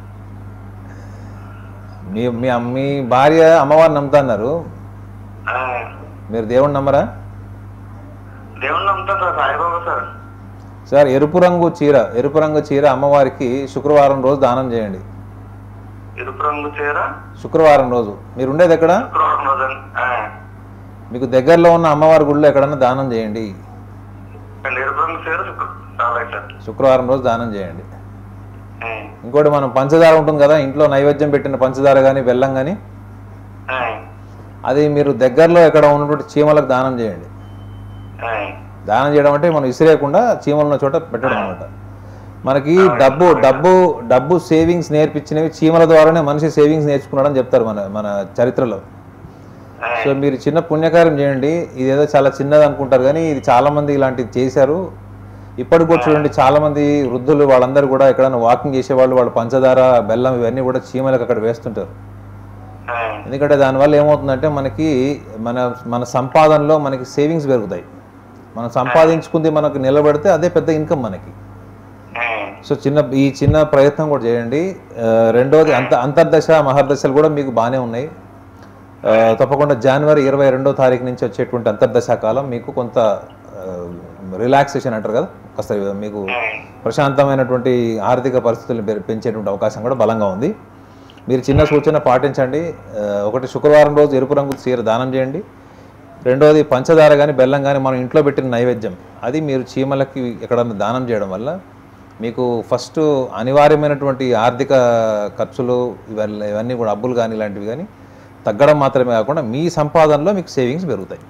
మీ మీ అమ్- మీ భార్య అమ్మవారిని నమ్ముతున్నారు ఆ, మీరు దేవుణ్ణి నమ్మరా దేవుణ్ణి నమ్ముతాను సార్ సాయిబాబా సార్ సార్ ఎరుపు రంగు చీర ఎరుపు రంగు చీర అమ్మవారికి శుక్రవారం రోజు దానం చేయండి ఎరుపు రంగు చీర శుక్రవారం రోజు మీరు ఉండేది ఎక్కడ శుక్రవారం రోజు ఆ, మీకు దగ్గరలో ఉన్న అమ్మవారి గుడిలో ఎక్కడన్నా దానం చేయండి అండి ఎరుపు రంగు చీర శుక్ర అలాగే సార్ శుక్రవారం రోజు దానం చేయండి ఆ, ఇంకోటి మనం పంచదార ఉంటుంది కదా ఇంట్లో నైవేద్యం పెట్టిన పంచదార కానీ బెల్లం కానీ ఆ, అది మీరు దగ్గరలో ఎక్కడ ఉన్నటువంటి చీమలకు దానం చేయండి ఆ, దానం చేయడం అంటే మనం విసిరేయకుండా చీమలు ఉన్న చోట పెట్టడం అనమాట మనకి డబ్బు డబ్బు డబ్బు సేవింగ్స్ నేర్పించినవి చీమల ద్వారానే మనిషి సేవింగ్స్ నేర్చుకున్నాడని చెప్తారు మన మన చరిత్రలో ఆ, సో మీరు చిన్న పుణ్యకార్యం చేయండి ఇది ఏదో చాలా చిన్నది అనుకుంటారు కానీ ఇది చాలా మంది ఇలాంటివి చేశారు ఇప్పటికి కూడా చూడండి చాలా మంది వృద్ధులు వాళ్ళందరూ కూడా ఎక్కడైనా వాకింగ్ చేసేవాళ్ళు వాళ్ళు పంచదార బెల్లం ఇవన్నీ కూడా చీమలకు అక్కడ వేస్తుంటారు ఆ, ఎందుకంటే దానివల్ల ఏమవుతుందంటే మనకి మన మన సంపాదనలో మనకి సేవింగ్స్ పెరుగుతాయి మనం సంపాదించుకుంది మనకు నిలబెడితే అదే పెద్ద ఇన్కమ్ మనకి ఆ, సో చిన్న ఈ చిన్న ప్రయత్నం కూడా చేయండి ఆ, రెండోది అంత అంతర్దశ మహర్దశలు కూడా మీకు బాగానే ఉన్నాయి ఆ, తప్పకుండా జనవరి ఇరవై రెండో తారీఖు నుంచి వచ్చేటువంటి అంతర్దశ కాలం మీకు కొంత రిలాక్సేషన్ అంటారు కదా కాస్త మీకు ప్రశాంతమైనటువంటి ఆర్థిక పరిస్థితులను పె- పెంచేటువంటి అవకాశం కూడా బలంగా ఉంది మీరు చిన్న సూచన పాటించండి ఆ, ఒకటి శుక్రవారం రోజు ఎరుపు రంగు చీర దానం చేయండి రెండోది పంచదార కానీ బెల్లం కానీ మనం ఇంట్లో పెట్టిన నైవేద్యం అది మీరు చీమలకి ఎక్కడన్నా దానం చేయడం వల్ల మీకు ఫస్ట్ అనివార్యమైనటువంటి ఆర్థిక ఖర్చులు ఇవన్నీ ఇవన్నీ కూడా అబ్బులు కానీ ఇలాంటివి కానీ తగ్గడం మాత్రమే కాకుండా మీ సంపాదనలో మీకు సేవింగ్స్ పెరుగుతాయి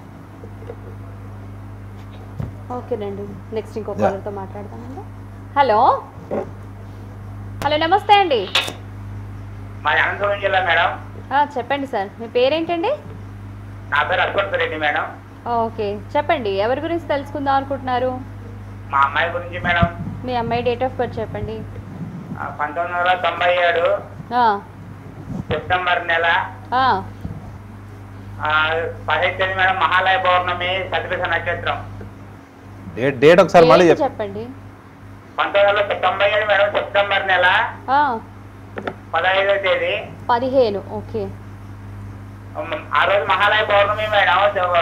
ఓకేనండి నెక్స్ట్ ఇంకో కాలర్తో మాట్లాడదామండి హలో హలో నమస్తే అండి మా అనంతపురం జిల్లా మేడం ఆ, చెప్పండి సార్ మీ పేరేంటండి నా పేరు అశ్వంత్ రెడ్డి మేడం ఓకే చెప్పండి ఎవరి గురించి తెలుసుకుందాం అనుకుంటున్నారు మా అమ్మాయి గురించి మేడం మీ అమ్మాయి డేట్ ఆఫ్ బర్త్ చెప్పండి ఆ, పంతొమ్మిది వందల తొంభై ఏడు ఆ, సెప్టెంబర్ నెల ఆ, ఆ, పదహైదు తేదీ మేడం మహాలయ పౌర్ణమి సతీశ నక్షత్రం డేట్ డేట్ ఒకసారి మళ్ళీ date చెప్పండి చెప్పండి పంతొమ్మిది వందల తొంభై ఏడు మేడం సెప్టెంబర్ నెల ఆ, పదహైదో తేదీ పదిహేను ఓకే ఉమ్, ఆ రోజు మహాలయ పౌర్ణమి మేడం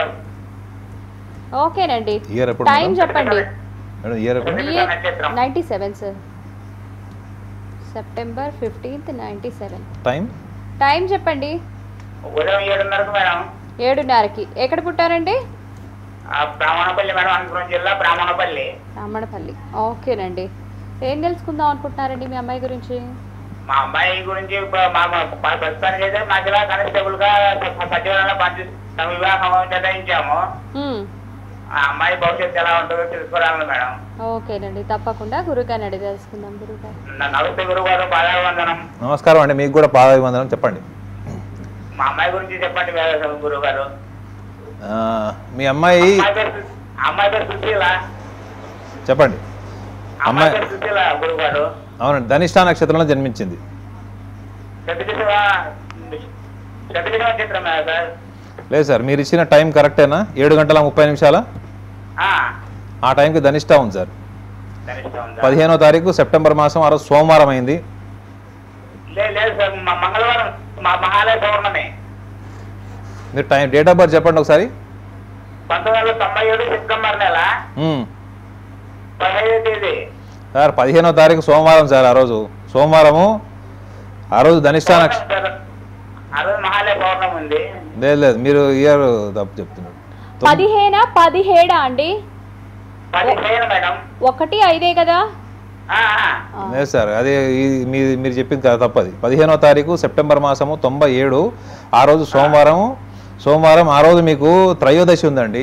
ఓకేనండి ఇయర్ ఎప్పుడు టైం మేడం? చెప్పండి మేడం ఇయర్ ఎప్పుడు సతీశ నక్షత్రం ninety seven sir September fifteenth ninety seven time time చెప్పండి ఉదయం ఏడున్నరకు మేడం ఏడున్నరకి ఎక్కడ పుట్టారండి ఆ, బ్రాహ్మణపల్లి మేడం అనంతపురం జిల్లా బ్రాహ్మణపల్లి రామణపల్లి ఓకేనండి ఏం తెలుసుకుందాం అనుకుంటున్నారండి మీ అమ్మాయి గురించి మా అమ్మాయి గురించి ఇప్పుడు మా మా ప్రస్తుతానికి అయితే మధ్యలో కానిస్టేబుల్ గా సచివాలయంలో పనిచే వివాహం నిర్ణయించాము హ్మ్, ఆ అమ్మాయి భవిష్యత్తు ఎలా ఉంటుందో తెలుసుకోవాలి మేడం ఓకేనండి తప్పకుండా గురుగారిని అడిగి తెలుసుకుందాం గురుగారు న- నమస్తే గురువు గారు పాదావందనం నమస్కారం అండి మీకు కూడా పాదాభివందనం చెప్పండి మా అమ్మాయి గురించి చెప్పండి గురువు గారు ఆ, మీ అమ్మాయి అమ్మాయి పేరు సు- అమ్మాయి పేరు సుశీల చెప్పండి అమ్మాయి అమ్మాయి- పేరు సుశీల గురువు గారు అవునండి ధనిష్టా నక్షత్రంలో జన్మించింది శతదిశ శతదిశ నక్షత్రం సార్ లేదు సార్ మీరు ఇచ్చిన టైం కరెక్టేనా ఏడు గంటల ముప్పై నిమిషాల ఆ, ఆ టైంకి ధనిష్టా ఉంది సార్ ధనిష్ట ఉందా? పదిహేనో తారీఖు సెప్టెంబర్ మాసం ఆ రోజు సోమవారం అయింది లే- లేదు సార్ మ- మంగళవారం మా మహాలయ పౌర్ణమి మీరు టైం డేట్ ఆఫ్ బర్త్ చెప్పండి ఒకసారి పంతొమ్మిది వందల తొంభై ఏడు సెప్టెంబర్ నెల మ్మ్. పదహైదో తేదీ సార్ పదిహేనో తారీఖు సోమవారం సార్ ఆ రోజు సోమవారము ఆ రోజు ధనిష్టా నక్ష సార్, ఆ రోజు మహాలయ పౌర్ణమి ఉంది లేదు లేదు మీరు ఇయర్ తప్పు చెప్తున్నారు తొమ్- పదిహేనా పదిహేడా అండి పదిహేను మేడం ఒకటి ఐదే కదా ఆ, ఆ. ఆ, లేదు సార్ అదే ఈ- మీ మీరు చెప్పింది కదా తప్పది పదిహేనో తారీఖు సెప్టెంబర్ మాసము తొంభై ఏడు ఆ రోజు సోమవారం సోమవారం ఆ రోజు మీకు త్రయోదశి ఉందండి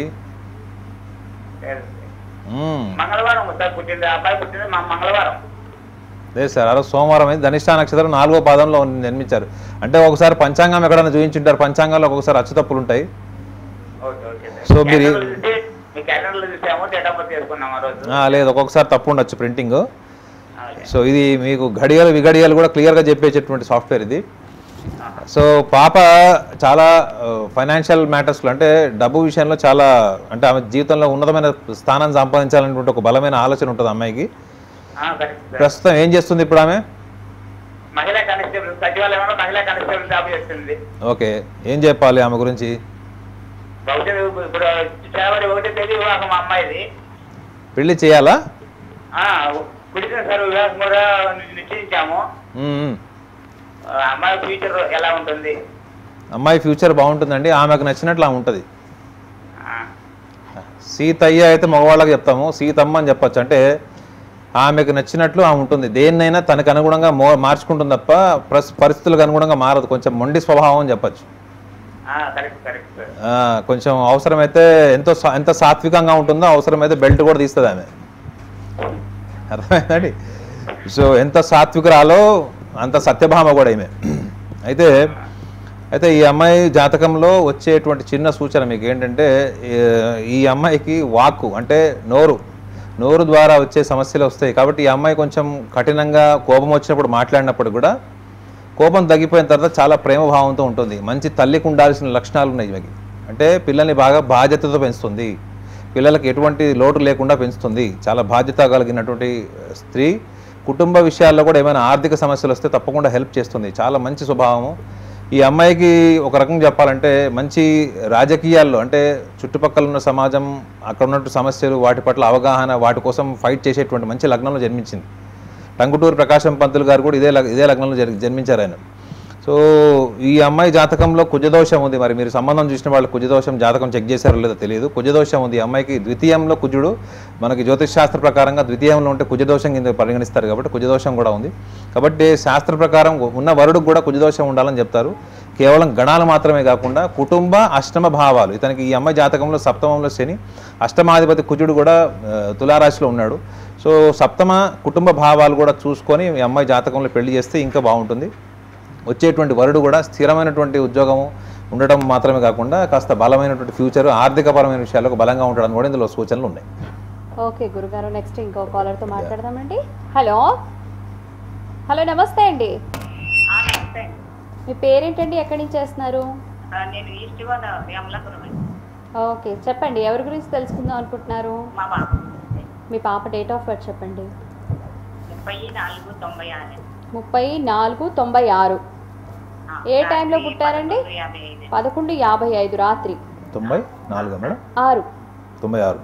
మ్మ్. మంగళవారం సార్ పుట్టింది ఆ అబ్బాయి పుట్టింది మా మంగళవారం లేదు సార్ ఆ రోజు సోమవారం అయింది ధనిష్టా నక్షత్రం నాలుగో పాదంలో నిర్మించారు అంటే ఒకసారి పంచాంగం ఎక్కడైనా చూపించుంటారు పంచాంగంలో ఒక్కొక్కసారి అచ్చుతప్పులు ఉంటాయి ఓకే ఓకే సార్. సో మీరు- క్యాలెండర్లో చూసి, మీ క్యాలెండర్లో చూసాము డేట్ ఆఫ్ బర్త్ చేసుకున్నాం ఆ రోజు ఆ, లేదు ఒక్కొక్కసారి తప్పు ఉండొచ్చు ప్రింటింగ్ ఓకే. సో ఇది మీకు ఘడియలు విఘడియలు కూడా క్లియర్గా చెప్పేటటువంటి సాఫ్ట్వేర్ ఇది సో పాప చాలా ఫైనాన్షియల్ మ్యాటర్స్లో అంటే డబ్బు విషయంలో చాలా అంటే ఆమె జీవితంలో ఉన్నతమైన స్థానం సంపాదించాలనేటువంటి ఒక బలమైన ఆలోచన ఉంటుంది అమ్మాయికి ఆ, కరెక్ట్ సార్ ప్రస్తుతం ఏం చేస్తుంది ఇప్పుడు ఆమె మహిళా కానిస్టేబుల్ సచివాలయంలో మహిళా కానిస్టేబుల్ జాబ్ చేస్తుంది ఓకే ఏం చెప్పాలి ఆమె గురించి బహుశా ఇప్పుడు ఫిబ్రవరి ఒకటో తేదీ వివాహం మా అమ్మాయిది పెళ్లి చేయాలా ఆ, కుడిసిన సార్ వివాహం కూడా నిశ్చయించాము ఉమ్, ఉమ్. ఆ, అమ్మాయి ఫ్యూచర్ ఎలా ఉంటుంది అమ్మాయి ఫ్యూచర్ బాగుంటుందండి ఆమెకు నచ్చినట్లు ఆమె ఉంటుంది ఆ, సీతయ్య అయితే మగవాళ్ళకి చెప్తాము సీతమ్మ అని చెప్పొచ్చు అంటే ఆమెకు నచ్చినట్లు ఆమె ఉంటుంది దేన్నైనా తనకు అనుగుణంగా మో మార్చుకుంటుంది తప్ప ప్రస్ పరిస్థితులకు అనుగుణంగా మారదు కొంచెం మొండి స్వభావం అని చెప్పచ్చు ఆ, కరెక్ట్ కరెక్ట్ సార్ ఆ, కొంచెం అవసరమైతే ఎంతో సా- ఎంత సాత్వికంగా ఉంటుందో అవసరమైతే బెల్ట్ కూడా తీస్తుంది ఆమె అర్థమైందండి సో ఎంత సాత్వికురాలో అంత సత్యభామ కూడా ఈమె అయితే అయితే ఈ అమ్మాయి జాతకంలో వచ్చేటువంటి చిన్న సూచన మీకు ఏంటంటే ఈ- ఈ అమ్మాయికి వాక్కు అంటే నోరు నోరు ద్వారా వచ్చే సమస్యలు వస్తాయి కాబట్టి ఈ అమ్మాయి కొంచెం కఠినంగా కోపం వచ్చినప్పుడు మాట్లాడినప్పుడు కూడా కోపం తగ్గిపోయిన తర్వాత చాలా ప్రేమ భావంతో ఉంటుంది మంచి తల్లికి ఉండాల్సిన లక్షణాలు ఉన్నాయి ఈమెకి అంటే పిల్లల్ని బాగా బాధ్యతతో పెంచుతుంది పిల్లలకి ఎటువంటి లోటు లేకుండా పెంచుతుంది చాలా బాధ్యత కలిగినటువంటి స్త్రీ కుటుంబ విషయాల్లో కూడా ఏమైనా ఆర్థిక సమస్యలు వస్తే తప్పకుండా హెల్ప్ చేస్తుంది చాలా మంచి స్వభావము ఈ అమ్మాయికి ఒక రకంగా చెప్పాలంటే మంచి రాజకీయాల్లో అంటే చుట్టుపక్కల ఉన్న సమాజం అక్కడ ఉన్నట్టు సమస్యలు వాటి పట్ల అవగాహన వాటి కోసం ఫైట్ చేసేటువంటి మంచి లగ్నంలో జన్మించింది టంగుటూరు ప్రకాశం పంతులు గారు కూడా ఇదే లగ్- ఇదే లగ్నంలో జరి- జన్మించారు ఆయన సో ఈ అమ్మాయి జాతకంలో కుజదోషం ఉంది మరి మీరు సంబంధం చూసిన వాళ్ళు కుజదోషం జాతకం చెక్ చేశారో లేదో తెలియదు కుజదోషం ఉంది ఈ అమ్మాయికి ద్వితీయంలో కుజుడు మనకి జ్యోతిష్ శాస్త్ర ప్రకారంగా ద్వితీయంలో ఉంటే కుజదోషం కింద పరిగణిస్తారు కాబట్టి కుజదోషం కూడా ఉంది కాబట్టి శాస్త్ర ప్రకారం ఉన్న వరుడికి కూడా కుజదోషం ఉండాలని చెప్తారు కేవలం గణాలు మాత్రమే కాకుండా కుటుంబ అష్టమ భావాలు ఇతనికి ఈ అమ్మాయి జాతకంలో సప్తమంలో శని అష్టమాధిపతి కుజుడు కూడా ఆ, తులారాశిలో ఉన్నాడు సో సప్తమ కుటుంబ భావాలు కూడా చూసుకొని ఈ అమ్మాయి జాతకంలో పెళ్లి చేస్తే ఇంకా బాగుంటుంది వచ్చేటువంటి వరుడు కూడా స్థిరమైనటువంటి ఉద్యోగము ఉండటం మాత్రమే కాకుండా కాస్త బలమైనటువంటి ఫ్యూచర్ ఆర్థికపరమైన విషయాలకు బలంగా ఉండడానికి కూడా ఇందులో సూచనలు ఉన్నాయి ఓకే గురుగారు నెక్స్ట్ ఇంకో కాలర్తో మాట్లాడదామండి హలో హలో నమస్తే అండి ఆ, నమస్తే అండి. మీ పేరేంటండి ఎక్కడి నుంచి చేస్తున్నారు ఆ, నేను ఈస్ట్ గోదావరి అమలాపురం అండి. ఓకే చెప్పండి ఎవరి గురించి తెలుసుకుందాం అనుకుంటున్నారు మా బాబు మీ పాప డేట్ ఆఫ్ బర్త్ చెప్పండి ముప్పై నాలుగు తొంభై ఆరు ముప్పై నాలుగు తొంభై ఆరు ఆ, ఏ టైంలో రాత్రి పుట్టారండి? పదకొండు యాభై ఐదు. పదకొండు యాభై ఐదు రాత్రి తొంభై నాలుగు మేడం ఆరు తొంభై ఆరు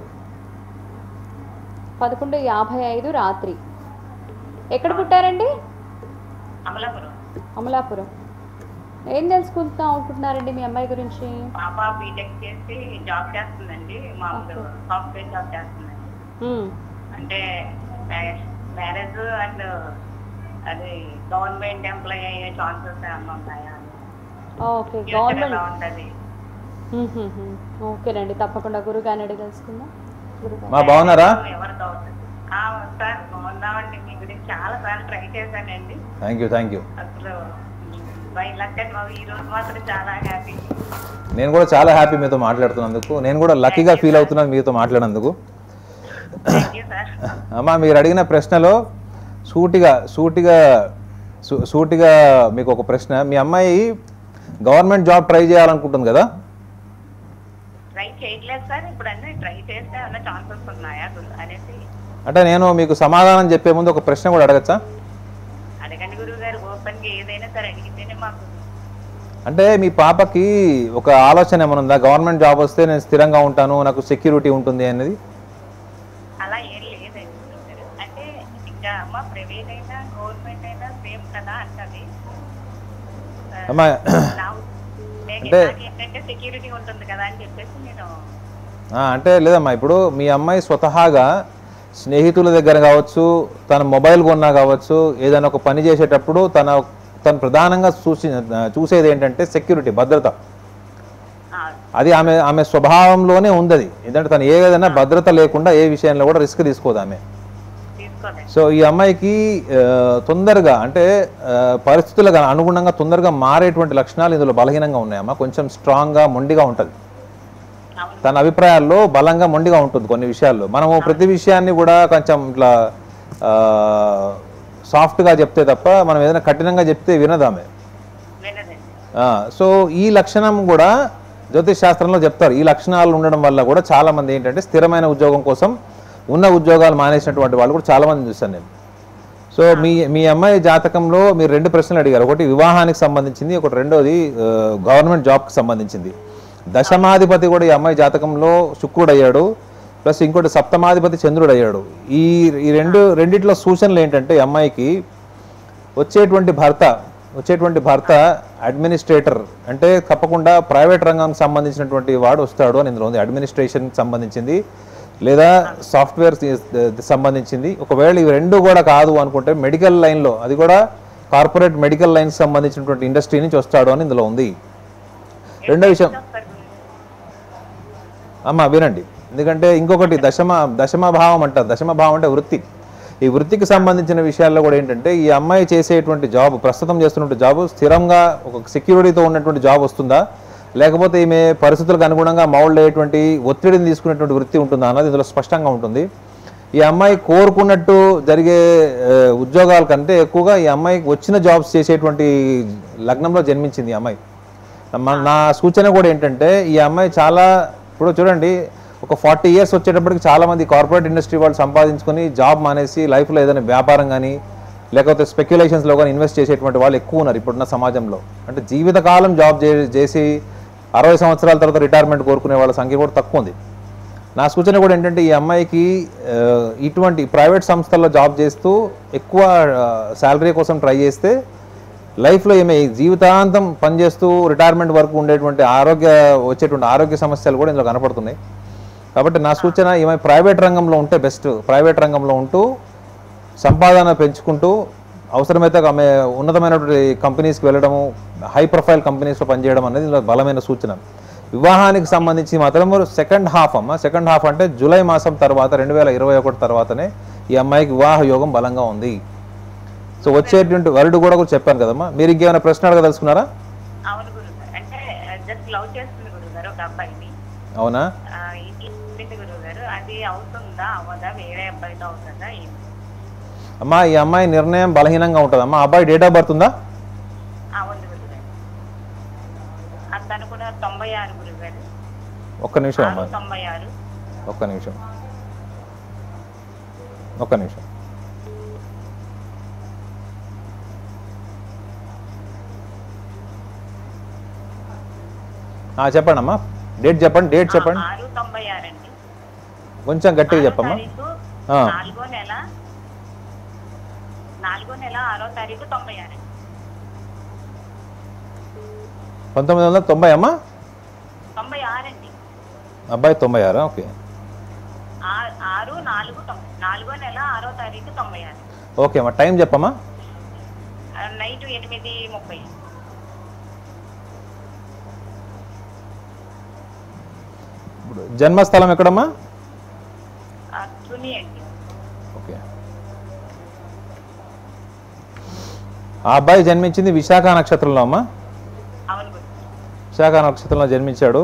పదకొండు యాభై ఐదు రాత్రి ఎక్కడ పుట్టారండి అమలాపురం అమలాపురం ఏం తెలుసుకుందాం అనుకుంటున్నారండి మీ అమ్మాయి గురించి పాప బీటెక్ చేసి జాబ్ చేస్తుందండి మామూలు సాఫ్ట్వేర్ జాబ్ చేస్తుందండి మ్మ్. అంటే మ్యారేజ్ అండ్ అది గవర్నమెంట్ ఎంప్లాయీ అయ్యే ఛాన్సెస్ ఏమన్నా ఉన్నాయా ఓకే ఫ్యూచర్ గవర్నమెంట్ ఎలా ఉంటుంది మ్మ్, మ్మ్, మ్మ్. ఓకేనండి తప్పకుండా గురుగారిని అడిగి తెలుసుకుందాం గురుగారు మా బాగున్నారా ఎవరు కావచ్చు ఆ, సార్ బాగున్నామండి మీ గురించి చాలా సార్లు ట్రై చేశానండి థ్యాంక్ యూ థ్యాంక్ యూ అసలు బై లక్ అండ్ బాబు ఈ రోజు మాత్రం చాలా హ్యాపీ నేను కూడా చాలా హ్యాపీ మీతో మాట్లాడుతున్నందుకు నేను కూడా లక్కీగా ఫీల్ అవుతున్నాను మీతో మాట్లాడినందుకు థ్యాంక్ యూ సార్ అమ్మా మీరు అడిగిన ప్రశ్నలో సూటిగా సూటిగా సూ- సూటిగా మీకు ఒక ప్రశ్న మీ అమ్మాయి గవర్నమెంట్ జాబ్ ట్రై చేయాలనుకుంటుంది కదా ట్రై చేయట్లేదు సార్ ఇప్పుడు అన్నీ ట్రై చేస్తే ఏమైనా ఛాన్సెస్ ఉన్నాయా గురు- అనేసి అంటే నేను మీకు సమాధానం చెప్పే ముందు ఒక ప్రశ్న కూడా అడగచ్చా అడగండి గురువు గారు ఓపెన్ గా ఏదైనా సరే అడిగితేనే మాకు అంటే మీ పాపకి ఒక ఆలోచన ఏమైనా ఉందా గవర్నమెంట్ జాబ్ వస్తే నేను స్థిరంగా ఉంటాను నాకు సెక్యూరిటీ ఉంటుంది అనేది అలా ఏం లేదండి గురువు గారు అంటే ఇంకా అమ్మ ప్రైవేట్ అయినా గవర్నమెంట్ అయినా సేమ్ కదా అంటది ఆ, అమ్మా నా- నేను అంటే- నాకు ఏంటంటే సెక్యూరిటీ ఉంటుంది కదా అని చెప్పేసి నేను ఆ, అంటే లేదమ్మా ఇప్పుడు మీ అమ్మాయి స్వతహాగా స్నేహితుల దగ్గర కావచ్చు తన మొబైల్ కొన్నా కావచ్చు ఏదైనా ఒక పని చేసేటప్పుడు తన తను ప్రధానంగా చూసి చూసేది ఏంటంటే సెక్యూరిటీ భద్రత ఆ, అది ఆమె ఆమె స్వభావంలోనే ఉంది అది ఎందుకంటే తను ఏదైనా భద్రత లేకుండా ఏ విషయంలో కూడా రిస్క్ తీసుకోదు ఆమె తీసుకోలేదు సో ఈ అమ్మాయికి ఆ, తొందరగా అంటే ఆ, పరిస్థితులకు అనుగుణంగా తొందరగా మారేటువంటి లక్షణాలు ఇందులో బలహీనంగా ఉన్నాయమ్మా కొంచెం స్ట్రాంగ్గా మొండిగా ఉంటుంది తన అభిప్రాయాల్లో బలంగా మొండిగా ఉంటుంది కొన్ని విషయాల్లో మనము ప్రతి విషయాన్ని కూడా కొంచెం ఇట్లా ఆ, సాఫ్ట్గా చెప్తే తప్ప మనం ఏదైనా కఠినంగా చెప్తే వినదామే వినదండి ఆ, సో ఈ లక్షణం కూడా జ్యోతిష్ శాస్త్రంలో చెప్తారు ఈ లక్షణాలు ఉండడం వల్ల కూడా చాలా మంది ఏంటంటే స్థిరమైన ఉద్యోగం కోసం ఉన్న ఉద్యోగాలు మానేసినటువంటి వాళ్ళు కూడా చాలా మంది చూశాను నేను సో మీ మీ అమ్మాయి జాతకంలో మీరు రెండు ప్రశ్నలు అడిగారు ఒకటి వివాహానికి సంబంధించింది ఒకటి రెండోది ఆ, గవర్నమెంట్ జాబ్కి సంబంధించింది దశమాధిపతి కూడా ఈ అమ్మాయి జాతకంలో శుక్రుడు అయ్యాడు ప్లస్ ఇంకోటి సప్తమాధిపతి చంద్రుడు అయ్యాడు ఈ ఈ రెండు రెండిట్లో సూచనలు ఏంటంటే ఈ అమ్మాయికి వచ్చేటువంటి భర్త వచ్చేటువంటి భర్త అడ్మినిస్ట్రేటర్ అంటే తప్పకుండా ప్రైవేట్ రంగానికి సంబంధించినటువంటి వాడు వస్తాడు అని ఇందులో ఉంది అడ్మినిస్ట్రేషన్కి సంబంధించింది లేదా సాఫ్ట్వేర్ సంబంధించింది ఒకవేళ ఇవి రెండు కూడా కాదు అనుకుంటే మెడికల్ లైన్లో అది కూడా కార్పొరేట్ మెడికల్ లైన్కి సంబంధించినటువంటి ఇండస్ట్రీ నుంచి వస్తాడు అని ఇందులో ఉంది రెండో విషయం అమ్మ వినండి ఎందుకంటే ఇంకొకటి దశమ దశమ భావం అంటారు దశమ భావం అంటే వృత్తి ఈ వృత్తికి సంబంధించిన విషయాల్లో కూడా ఏంటంటే ఈ అమ్మాయి చేసేటువంటి జాబ్ ప్రస్తుతం చేస్తున్నటువంటి జాబ్ స్థిరంగా ఒక సెక్యూరిటీతో ఉన్నటువంటి జాబ్ వస్తుందా లేకపోతే ఈమె పరిస్థితులకు అనుగుణంగా మౌల్డ్ అయ్యేటువంటి ఒత్తిడిని తీసుకునేటువంటి వృత్తి ఉంటుందా అన్నది ఇందులో స్పష్టంగా ఉంటుంది ఈ అమ్మాయి కోరుకున్నట్టు జరిగే ఆ, ఉద్యోగాల కంటే ఎక్కువగా ఈ అమ్మాయికి వచ్చిన జాబ్స్ చేసేటువంటి లగ్నంలో జన్మించింది ఈ అమ్మాయి మన- నా సూచన కూడా ఏంటంటే ఈ అమ్మాయి చాలా ఇప్పుడు చూడండి ఒక ఫార్టీ ఇయర్స్ వచ్చేటప్పటికి చాలా మంది కార్పొరేట్ ఇండస్ట్రీ వాళ్ళు సంపాదించుకొని జాబ్ మానేసి లైఫ్లో ఏదైనా వ్యాపారం కానీ లేకపోతే స్పెక్యులేషన్స్లో కానీ ఇన్వెస్ట్ చేసేటువంటి వాళ్ళు ఎక్కువ ఉన్నారు ఇప్పుడున్న సమాజంలో అంటే జీవితకాలం జాబ్ చే- చేసి అరవై సంవత్సరాల తర్వాత రిటైర్మెంట్ కోరుకునే వాళ్ళ సంఖ్య కూడా తక్కువ ఉంది నా సూచన కూడా ఏంటంటే ఈ అమ్మాయికి ఆ, ఇటువంటి ప్రైవేట్ సంస్థల్లో జాబ్ చేస్తూ ఎక్కువ శాలరీ కోసం ట్రై చేస్తే లైఫ్లో ఈమె జీవితాంతం పనిచేస్తూ రిటైర్మెంట్ వరకు ఉండేటువంటి ఆరోగ్య వచ్చేటువంటి ఆరోగ్య సమస్యలు కూడా ఇందులో కనపడుతున్నాయి కాబట్టి నా సూచన ఈమె ప్రైవేట్ రంగంలో ఉంటే బెస్ట్ ప్రైవేట్ రంగంలో ఉంటూ సంపాదన పెంచుకుంటూ అవసరమైతే ఆమె ఉన్నతమైనటువంటి కంపెనీస్కి వెళ్ళడము హై ప్రొఫైల్ కంపెనీస్లో పనిచేయడం అనేది ఇందులో బలమైన సూచన వివాహానికి సంబంధించి మాత్రం సెకండ్ హాఫ్ అమ్మ సెకండ్ హాఫ్ అంటే జూలై మాసం తర్వాత రెండు వేల ఇరవై ఒకటి తర్వాతనే ఈ అమ్మాయికి వివాహ యోగం బలంగా ఉంది సో వచ్చేటువంటి వరుడు కూడా కూడా చెప్పాను కదమ్మా మీరు ఇంకేమైనా ప్రశ్న అడగదలుచుకున్నారా అవును గురుగారు అంటే జస్ట్ లవ్ చేస్తుంది గురుగారు ఒక అబ్బాయిని అవునా ఆ, ఇంట్లో చెప్పింది గురుగారు అది అవుతుందా అవ్వదా వేరే అబ్బాయితో అవుతుందా ఏంటి? అమ్మా ఈ అమ్మాయి నిర్ణయం బలహీనంగా ఉంటుంది అమ్మా అబ్బాయి డేట్ ఆఫ్ బర్త్ ఉందా ఆ, ఉంది గురుగారు అతను కూడా తొంభై ఆరు గురుగారు ఒక్క నిమిషం ఆరు అమ్మా తొంభై ఆరు ఒక్క నిమిషం ఒక్క నిమిషం ఆ, చెప్పండి అమ్మా డేట్ చెప్పండి డేట్ చెప్పండి ఆరు తొంభై ఆరు అండి కొంచెం గట్టిగా ఆరో చెప్పమ్మా తారీఖు ఆ. నాలుగో నెల నాలుగో నెల ఆరో తారీఖు తొంభై ఆరు అండి. పంతొమ్మిది వందల తొంభై అమ్మా తొంభై ఆరు అండి అబ్బాయి తొంభై ఆరు ఓకే ఆ- ఆరు నాలుగు తొంభై నాలుగో నెల ఆరో తారీఖు తొంభై ఆరు ఓకే అమ్మా టైం చెప్పమ్మా ఆ, నైట్ ఎనిమిది ముప్పై ఇప్పుడు జన్మస్థలం ఎక్కడమ్మా ఆ, తుని అండి ఓకే ఆ అబ్బాయి జన్మించింది విశాఖ నక్షత్రంలో అమ్మా అవును గురు విశాఖ నక్షత్రంలో జన్మించాడు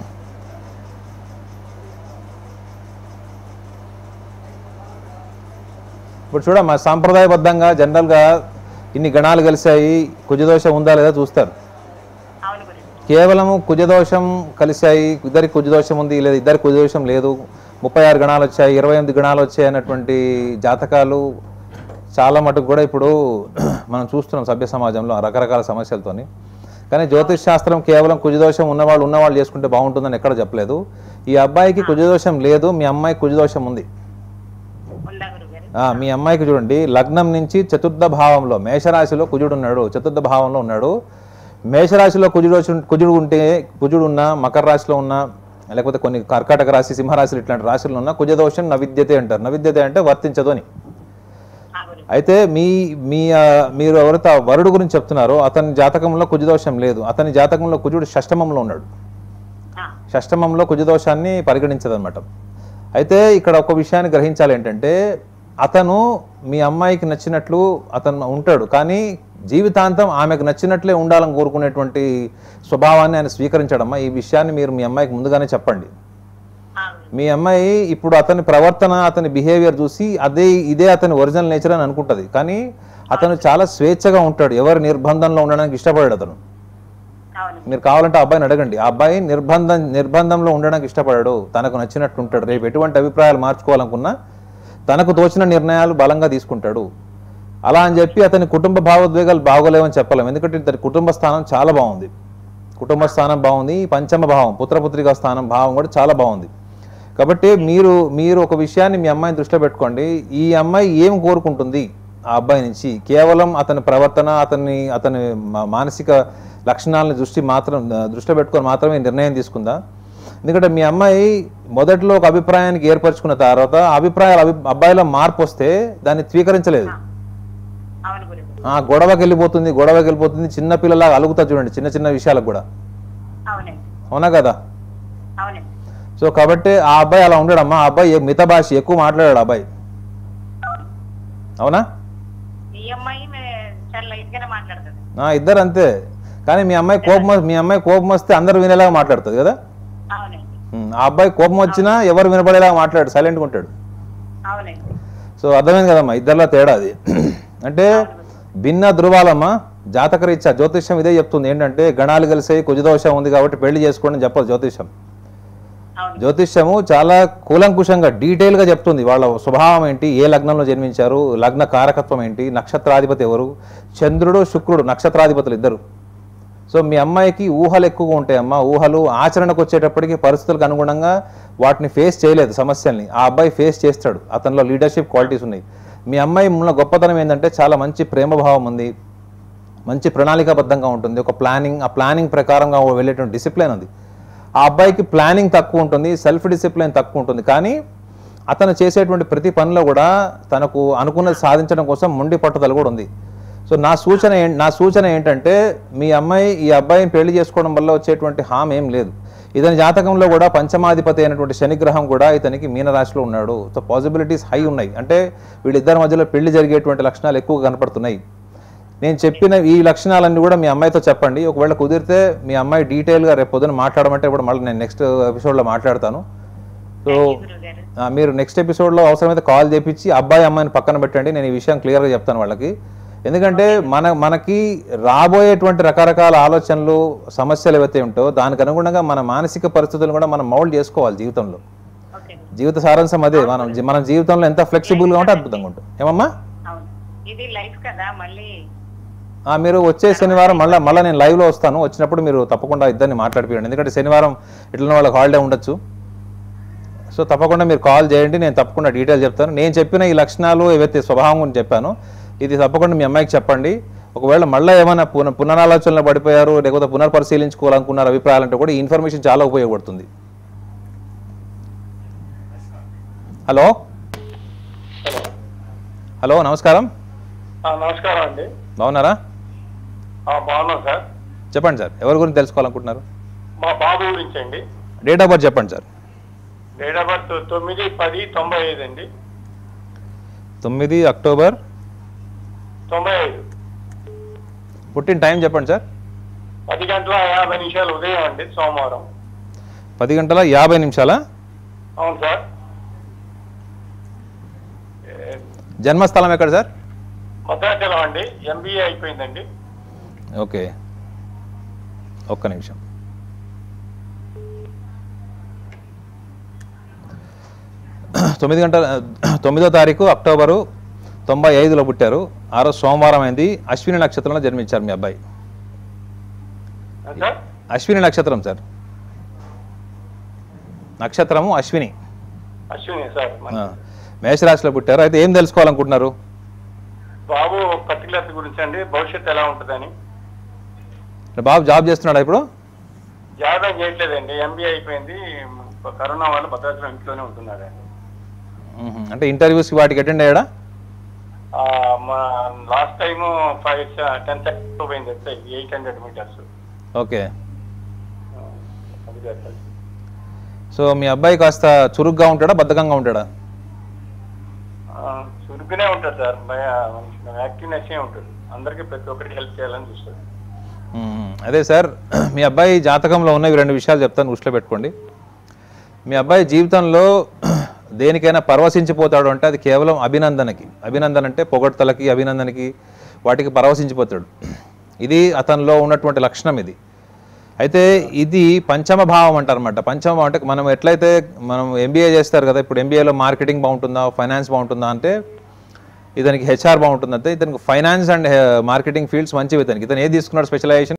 ఇప్పుడు చూడమ్మా సాంప్రదాయబద్ధంగా జనరల్గా ఇన్ని గణాలు కలిశాయి కుజదోషం ఉందా లేదా చూస్తారు అవును గురు కేవలం కుజదోషం కలిశాయి ఇద్దరికి కుజదోషం ఉంది లేదా ఇద్దరికి కుజదోషం లేదు ముప్పై ఆరు గణాలు వచ్చాయి ఇరవై ఎనిమిది గణాలు వచ్చాయి అన్నటువంటి జాతకాలు చాలా మటుకు కూడా ఇప్పుడు మనం చూస్తున్నాం సభ్య సమాజంలో రకరకాల సమస్యలతోని కానీ జ్యోతిష్ శాస్త్రం కేవలం కుజదోషం ఉన్నవాళ్ళు ఉన్నవాళ్ళు చేసుకుంటే బాగుంటుందని ఎక్కడ చెప్పలేదు ఈ అబ్బాయికి కుజదోషం లేదు మీ అమ్మాయికి కుజదోషం ఉంది ఉందా గురుగారు ఆ, మీ అమ్మాయికి చూడండి లగ్నం నుంచి చతుర్థ భావంలో మేషరాశిలో కుజుడు ఉన్నాడు చతుర్థ భావంలో ఉన్నాడు మేషరాశిలో కుజుడు వచ్చి- కుజుడు ఉంటే కుజుడు ఉన్న మకర రాశిలో ఉన్న లేకపోతే కొన్ని కర్కాటక రాశి సింహరాశులు ఇట్లాంటి రాశులు ఉన్న కుజదోషం నవిద్యతే అంటారు నవిద్యతే అంటే వర్తించదు అని ఆ గురు అయితే మీ మీ ఆ, మీరు ఎవరైతే ఆ వరుడు గురించి చెప్తున్నారో అతని జాతకంలో కుజదోషం లేదు అతని జాతకంలో కుజుడు షష్టమంలో ఉన్నాడు ఆ, షష్టమంలో కుజదోషాన్ని పరిగణించదన్నమాట అయితే ఇక్కడ ఒక విషయాన్ని గ్రహించాలి ఏంటంటే అతను మీ అమ్మాయికి నచ్చినట్లు అతను ఉంటాడు కానీ జీవితాంతం ఆమెకు నచ్చినట్లే ఉండాలని కోరుకునేటువంటి స్వభావాన్ని ఆయన స్వీకరించడమ్మా ఈ విషయాన్ని మీరు మీ అమ్మాయికి ముందుగానే చెప్పండి మీ అమ్మాయి ఇప్పుడు అతని ప్రవర్తన అతని బిహేవియర్ చూసి అదే ఇదే అతని ఒరిజినల్ నేచర్ అని అనుకుంటుంది కానీ అతను చాలా స్వేచ్ఛగా ఉంటాడు ఎవరి నిర్బంధంలో ఉండడానికి ఇష్టపడాడు అతను అవును మీరు కావాలంటే ఆ అబ్బాయిని అడగండి ఆ అబ్బాయి నిర్బంధం నిర్బంధంలో ఉండడానికి ఇష్టపడాడు తనకు నచ్చినట్టు ఉంటాడు రేపు ఎటువంటి అభిప్రాయాలు మార్చుకోవాలనుకున్నా తనకు తోచిన నిర్ణయాలు బలంగా తీసుకుంటాడు అలా అని చెప్పి అతని కుటుంబ భావోద్వేగాలు బాగోలేవని చెప్పలేం ఎందుకంటే ఇతని కుటుంబ స్థానం చాలా బాగుంది కుటుంబ స్థానం బాగుంది పంచమ భావం పుత్రపుత్రిక స్థానం భావం కూడా చాలా బాగుంది కాబట్టి మీరు మీరు ఒక విషయాన్ని మీ అమ్మాయిని దృష్టిలో పెట్టుకోండి ఈ అమ్మాయి ఏం కోరుకుంటుంది ఆ అబ్బాయి నుంచి కేవలం అతని ప్రవర్తన అతని అతని మా- మానసిక లక్షణాలను దృష్టి మాత్రం దృష్టిలో పెట్టుకొని మాత్రమే నిర్ణయం తీసుకుందా ఎందుకంటే మీ అమ్మాయి మొదట్లో ఒక అభిప్రాయానికి ఏర్పరచుకున్న తర్వాత ఆ అభిప్రాయాలు అభి అబ్బాయిలో మార్పు వస్తే దాన్ని స్వీకరించలేదు అవును గురుగారు ఆ గొడవకి వెళ్ళిపోతుంది గొడవకి వెళ్ళిపోతుంది చిన్న పిల్లలాగా అలుగుతా చూడండి చిన్న చిన్న విషయాలకు కూడా అవునండి అవునా కదా అవునండి సో కాబట్టి ఆ అబ్బాయి అలా ఉండడమ్మా ఆ అబ్బాయి మిత భాష ఎక్కువ మాట్లాడాడు ఆ అబ్బాయి అవునా ఈ అమ్మాయి మే- చాలా లైట్ గానే మాట్లాడుతుంది ఆ, ఇద్దరు అంతే కానీ మీ అమ్మాయి కోపం వస్- మీ అమ్మాయి కోపం వస్తే అందరూ వినేలాగా మాట్లాడుతుంది కదా అవునండి ఉమ్, ఆ అబ్బాయి కోపం వచ్చినా ఎవరు వినపడేలాగా మాట్లాడు సైలెంట్గా ఉంటాడు అవునండి సో అర్థమైంది కదమ్మా ఇద్దరిలో తేడా అది అంటే భిన్న ధృవాలమ్మా జాతకరీత్యా జ్యోతిష్యం ఇదే చెప్తుంది ఏంటంటే గణాలు కలిసాయి కుజదోషం ఉంది కాబట్టి పెళ్లి చేసుకోండి అని చెప్పదు జ్యోతిష్యం అవును జ్యోతిష్యము చాలా కూలంకుషంగా డీటెయిల్గా చెప్తుంది వాళ్ళ స్వభావం ఏంటి ఏ లగ్నంలో జన్మించారు లగ్న కారకత్వం ఏంటి నక్షత్రాధిపతి ఎవరు చంద్రుడు శుక్రుడు నక్షత్రాధిపతులు ఇద్దరు సో మీ అమ్మాయికి ఊహలు ఎక్కువగా ఉంటాయి అమ్మ ఊహలు ఆచరణకు వచ్చేటప్పటికి పరిస్థితులకు అనుగుణంగా వాటిని ఫేస్ చేయలేదు సమస్యల్ని ఆ అబ్బాయి ఫేస్ చేస్తాడు అతనిలో లీడర్షిప్ క్వాలిటీస్ ఉన్నాయి మీ అమ్మాయి ఉన్న గొప్పతనం ఏంటంటే చాలా మంచి ప్రేమభావం ఉంది మంచి ప్రణాళికాబద్ధంగా ఉంటుంది ఒక ప్లానింగ్ ఆ ప్లానింగ్ ప్రకారంగా వెళ్ళేటువంటి డిసిప్లిన్ ఉంది ఆ అబ్బాయికి ప్లానింగ్ తక్కువ ఉంటుంది సెల్ఫ్ డిసిప్లిన్ తక్కువ ఉంటుంది కానీ అతను చేసేటువంటి ప్రతి పనిలో కూడా తనకు అనుకున్నది సాధించడం కోసం మొండి పట్టుదల కూడా ఉంది సో నా సూచన ఏం- నా సూచన ఏంటంటే మీ అమ్మాయి ఈ అబ్బాయిని పెళ్లి చేసుకోవడం వల్ల వచ్చేటువంటి హామ్ ఏం లేదు ఇతని జాతకంలో కూడా పంచమాధిపతి అయినటువంటి శనిగ్రహం కూడా ఇతనికి మీనరాశిలో ఉన్నాడు సో పాసిబిలిటీస్ హై ఉన్నాయి అంటే వీళ్ళిద్దరి మధ్యలో పెళ్లి జరిగేటువంటి లక్షణాలు ఎక్కువ కనపడుతున్నాయి నేను చెప్పిన ఈ లక్షణాలన్నీ కూడా మీ అమ్మాయితో చెప్పండి ఒకవేళ కుదిరితే మీ అమ్మాయి డీటెయిల్గా రేపు పొద్దున మాట్లాడమంటే ఇప్పుడు మళ్ళీ నేను నెక్స్ట్ ఎపిసోడ్లో మాట్లాడతాను సో గురుగారు ఆ, మీరు నెక్స్ట్ ఎపిసోడ్లో అవసరమైతే కాల్ చేపించి అబ్బాయి అమ్మాయిని పక్కన పెట్టండి నేను ఈ విషయం క్లియర్గా చెప్తాను వాళ్ళకి ఎందుకంటే మన మనకి రాబోయేటువంటి రకరకాల ఆలోచనలు సమస్యలు ఏవైతే ఉంటో దానికి అనుగుణంగా మన మానసిక పరిస్థితులను కూడా మనం మౌల్డ్ చేసుకోవాలి జీవితంలో ఓకే జీవిత సారాంశం అదే మనం జీ- మన జీవితంలో ఎంత ఫ్లెక్సిబుల్గా ఉంటే అద్భుతంగా ఉంటుంది ఏమమ్మా అవును ఇది లైఫ్ కదా మళ్ళీ ఆ, మీరు వచ్చే శనివారం మళ్ళీ మళ్ళీ నేను లైవ్లో వస్తాను వచ్చినప్పుడు మీరు తప్పకుండా ఇద్దరిని మాట్లాడిపోయండి ఎందుకంటే శనివారం ఇట్లా వాళ్ళకి హాలిడే ఉండొచ్చు సో తప్పకుండా మీరు కాల్ చేయండి నేను తప్పకుండా డీటెయిల్ చెప్తాను నేను చెప్పిన ఈ లక్షణాలు ఏవైతే స్వభావం గురించి చెప్పాను ఇది తప్పకుండా మీ అమ్మాయికి చెప్పండి ఒకవేళ మళ్ళీ ఏమైనా పున పునరాలోచనలో పడిపోయారు లేకపోతే పునర్పరిశీలించుకోవాలనుకున్నారు అభిప్రాయాలంటే కూడా ఈ ఇన్ఫర్మేషన్ చాలా ఉపయోగపడుతుంది హలో హలో నమస్కారం ఆ, నమస్కారం అండి బాగున్నారా ఆ, బాగున్నాం సార్ చెప్పండి సార్ ఎవరి గురించి తెలుసుకోవాలనుకుంటున్నారు మా బాబు గురించి అండి డేట్ ఆఫ్ బర్త్ చెప్పండి సార్ డేట్ ఆఫ్ బర్త్ తొమ్మిది పది తొంభై ఐదు అండి తొమ్మిది అక్టోబర్ తొంభై ఐదు పుట్టిన టైం చెప్పండి సార్ పది గంటల యాభై నిమిషాలు ఉదయం అండి సోమవారం పది గంటల యాభై నిమిషాల అవును సార్ జన్మస్థలం ఎక్కడ సార్ భద్రాచలం అండి ఎంబీఏ అయిపోయిందండి ఓకే ఒక్క నిమిషం తొమ్మిది గంటల తొమ్మిదో తారీఖు అక్టోబరు తొంభై ఐదులో పుట్టారు ఆ రోజు సోమవారం అయింది అశ్విని నక్షత్రంలో జన్మించారు మీ అబ్బాయి ఆ, సార్ అశ్విని నక్షత్రం సార్ నక్షత్రము అశ్విని అశ్విని సార్ మన ఆ, మేషరాశిలో పుట్టారు అయితే ఏం తెలుసుకోవాలనుకుంటున్నారు బాబు పర్టికులర్స్ గురించి అండి భవిష్యత్తు ఎలా ఉంటుందని బాబు జాబ్ చేస్తున్నాడా ఇప్పుడు జాబ్ ఏం చేయట్లేదండి ఎంబీఏ అయిపోయింది కరోనా వల్ల భద్రాచలం ఇంట్లోనే ఉంటున్నాడండి మ్మ్. అంటే ఇంటర్వ్యూస్కి వాటికి అటెండ్ అయ్యాడా ఆ, మా last time five ten seconds పోయింది ఎయిట్ హండ్రెడ్ మీటర్స్ ఓకే అది కాదు. సో మీ అబ్బాయి కాస్త చురుగ్గా ఉంటాడా బద్ధకంగా ఉంటాడా ఆ, చురుకునే ఉంటాడు సార్ యాక్టివ్నెస్ ఉంటాడు అందరికీ ప్రతి ఒక్కరికి హెల్ప్ చేయాలని చూస్తాడు మ్మ్. అదే సార్ మీ అబ్బాయి జాతకంలో ఉన్నవి రెండు విషయాలు చెప్తాను దృష్టిలో పెట్టుకోండి మీ అబ్బాయి జీవితంలో దేనికైనా పరవశించిపోతాడు అంటే అది కేవలం అభినందనకి అభినందన అంటే పొగడ్తలకి అభినందనకి వాటికి పరవశించిపోతాడు ఇది అతనిలో ఉన్నటువంటి లక్షణం ఇది అయితే ఇది పంచమ భావం అంటారన్నమాట పంచమ భావం అంటే మనం ఎట్లయితే మనం ఎంబీఏ చేస్తారు కదా ఇప్పుడు ఎంబీఏలో మార్కెటింగ్ బాగుంటుందా ఫైనాన్స్ బాగుంటుందా అంటే ఇతనికి హెచ్ఆర్ బాగుంటుంది అంటే ఇతనికి ఫైనాన్స్ అండ్ మార్కెటింగ్ ఫీల్డ్స్ మంచివి ఇతనికి ఇతను ఏది తీసుకున్నాడు స్పెషలైజేషన్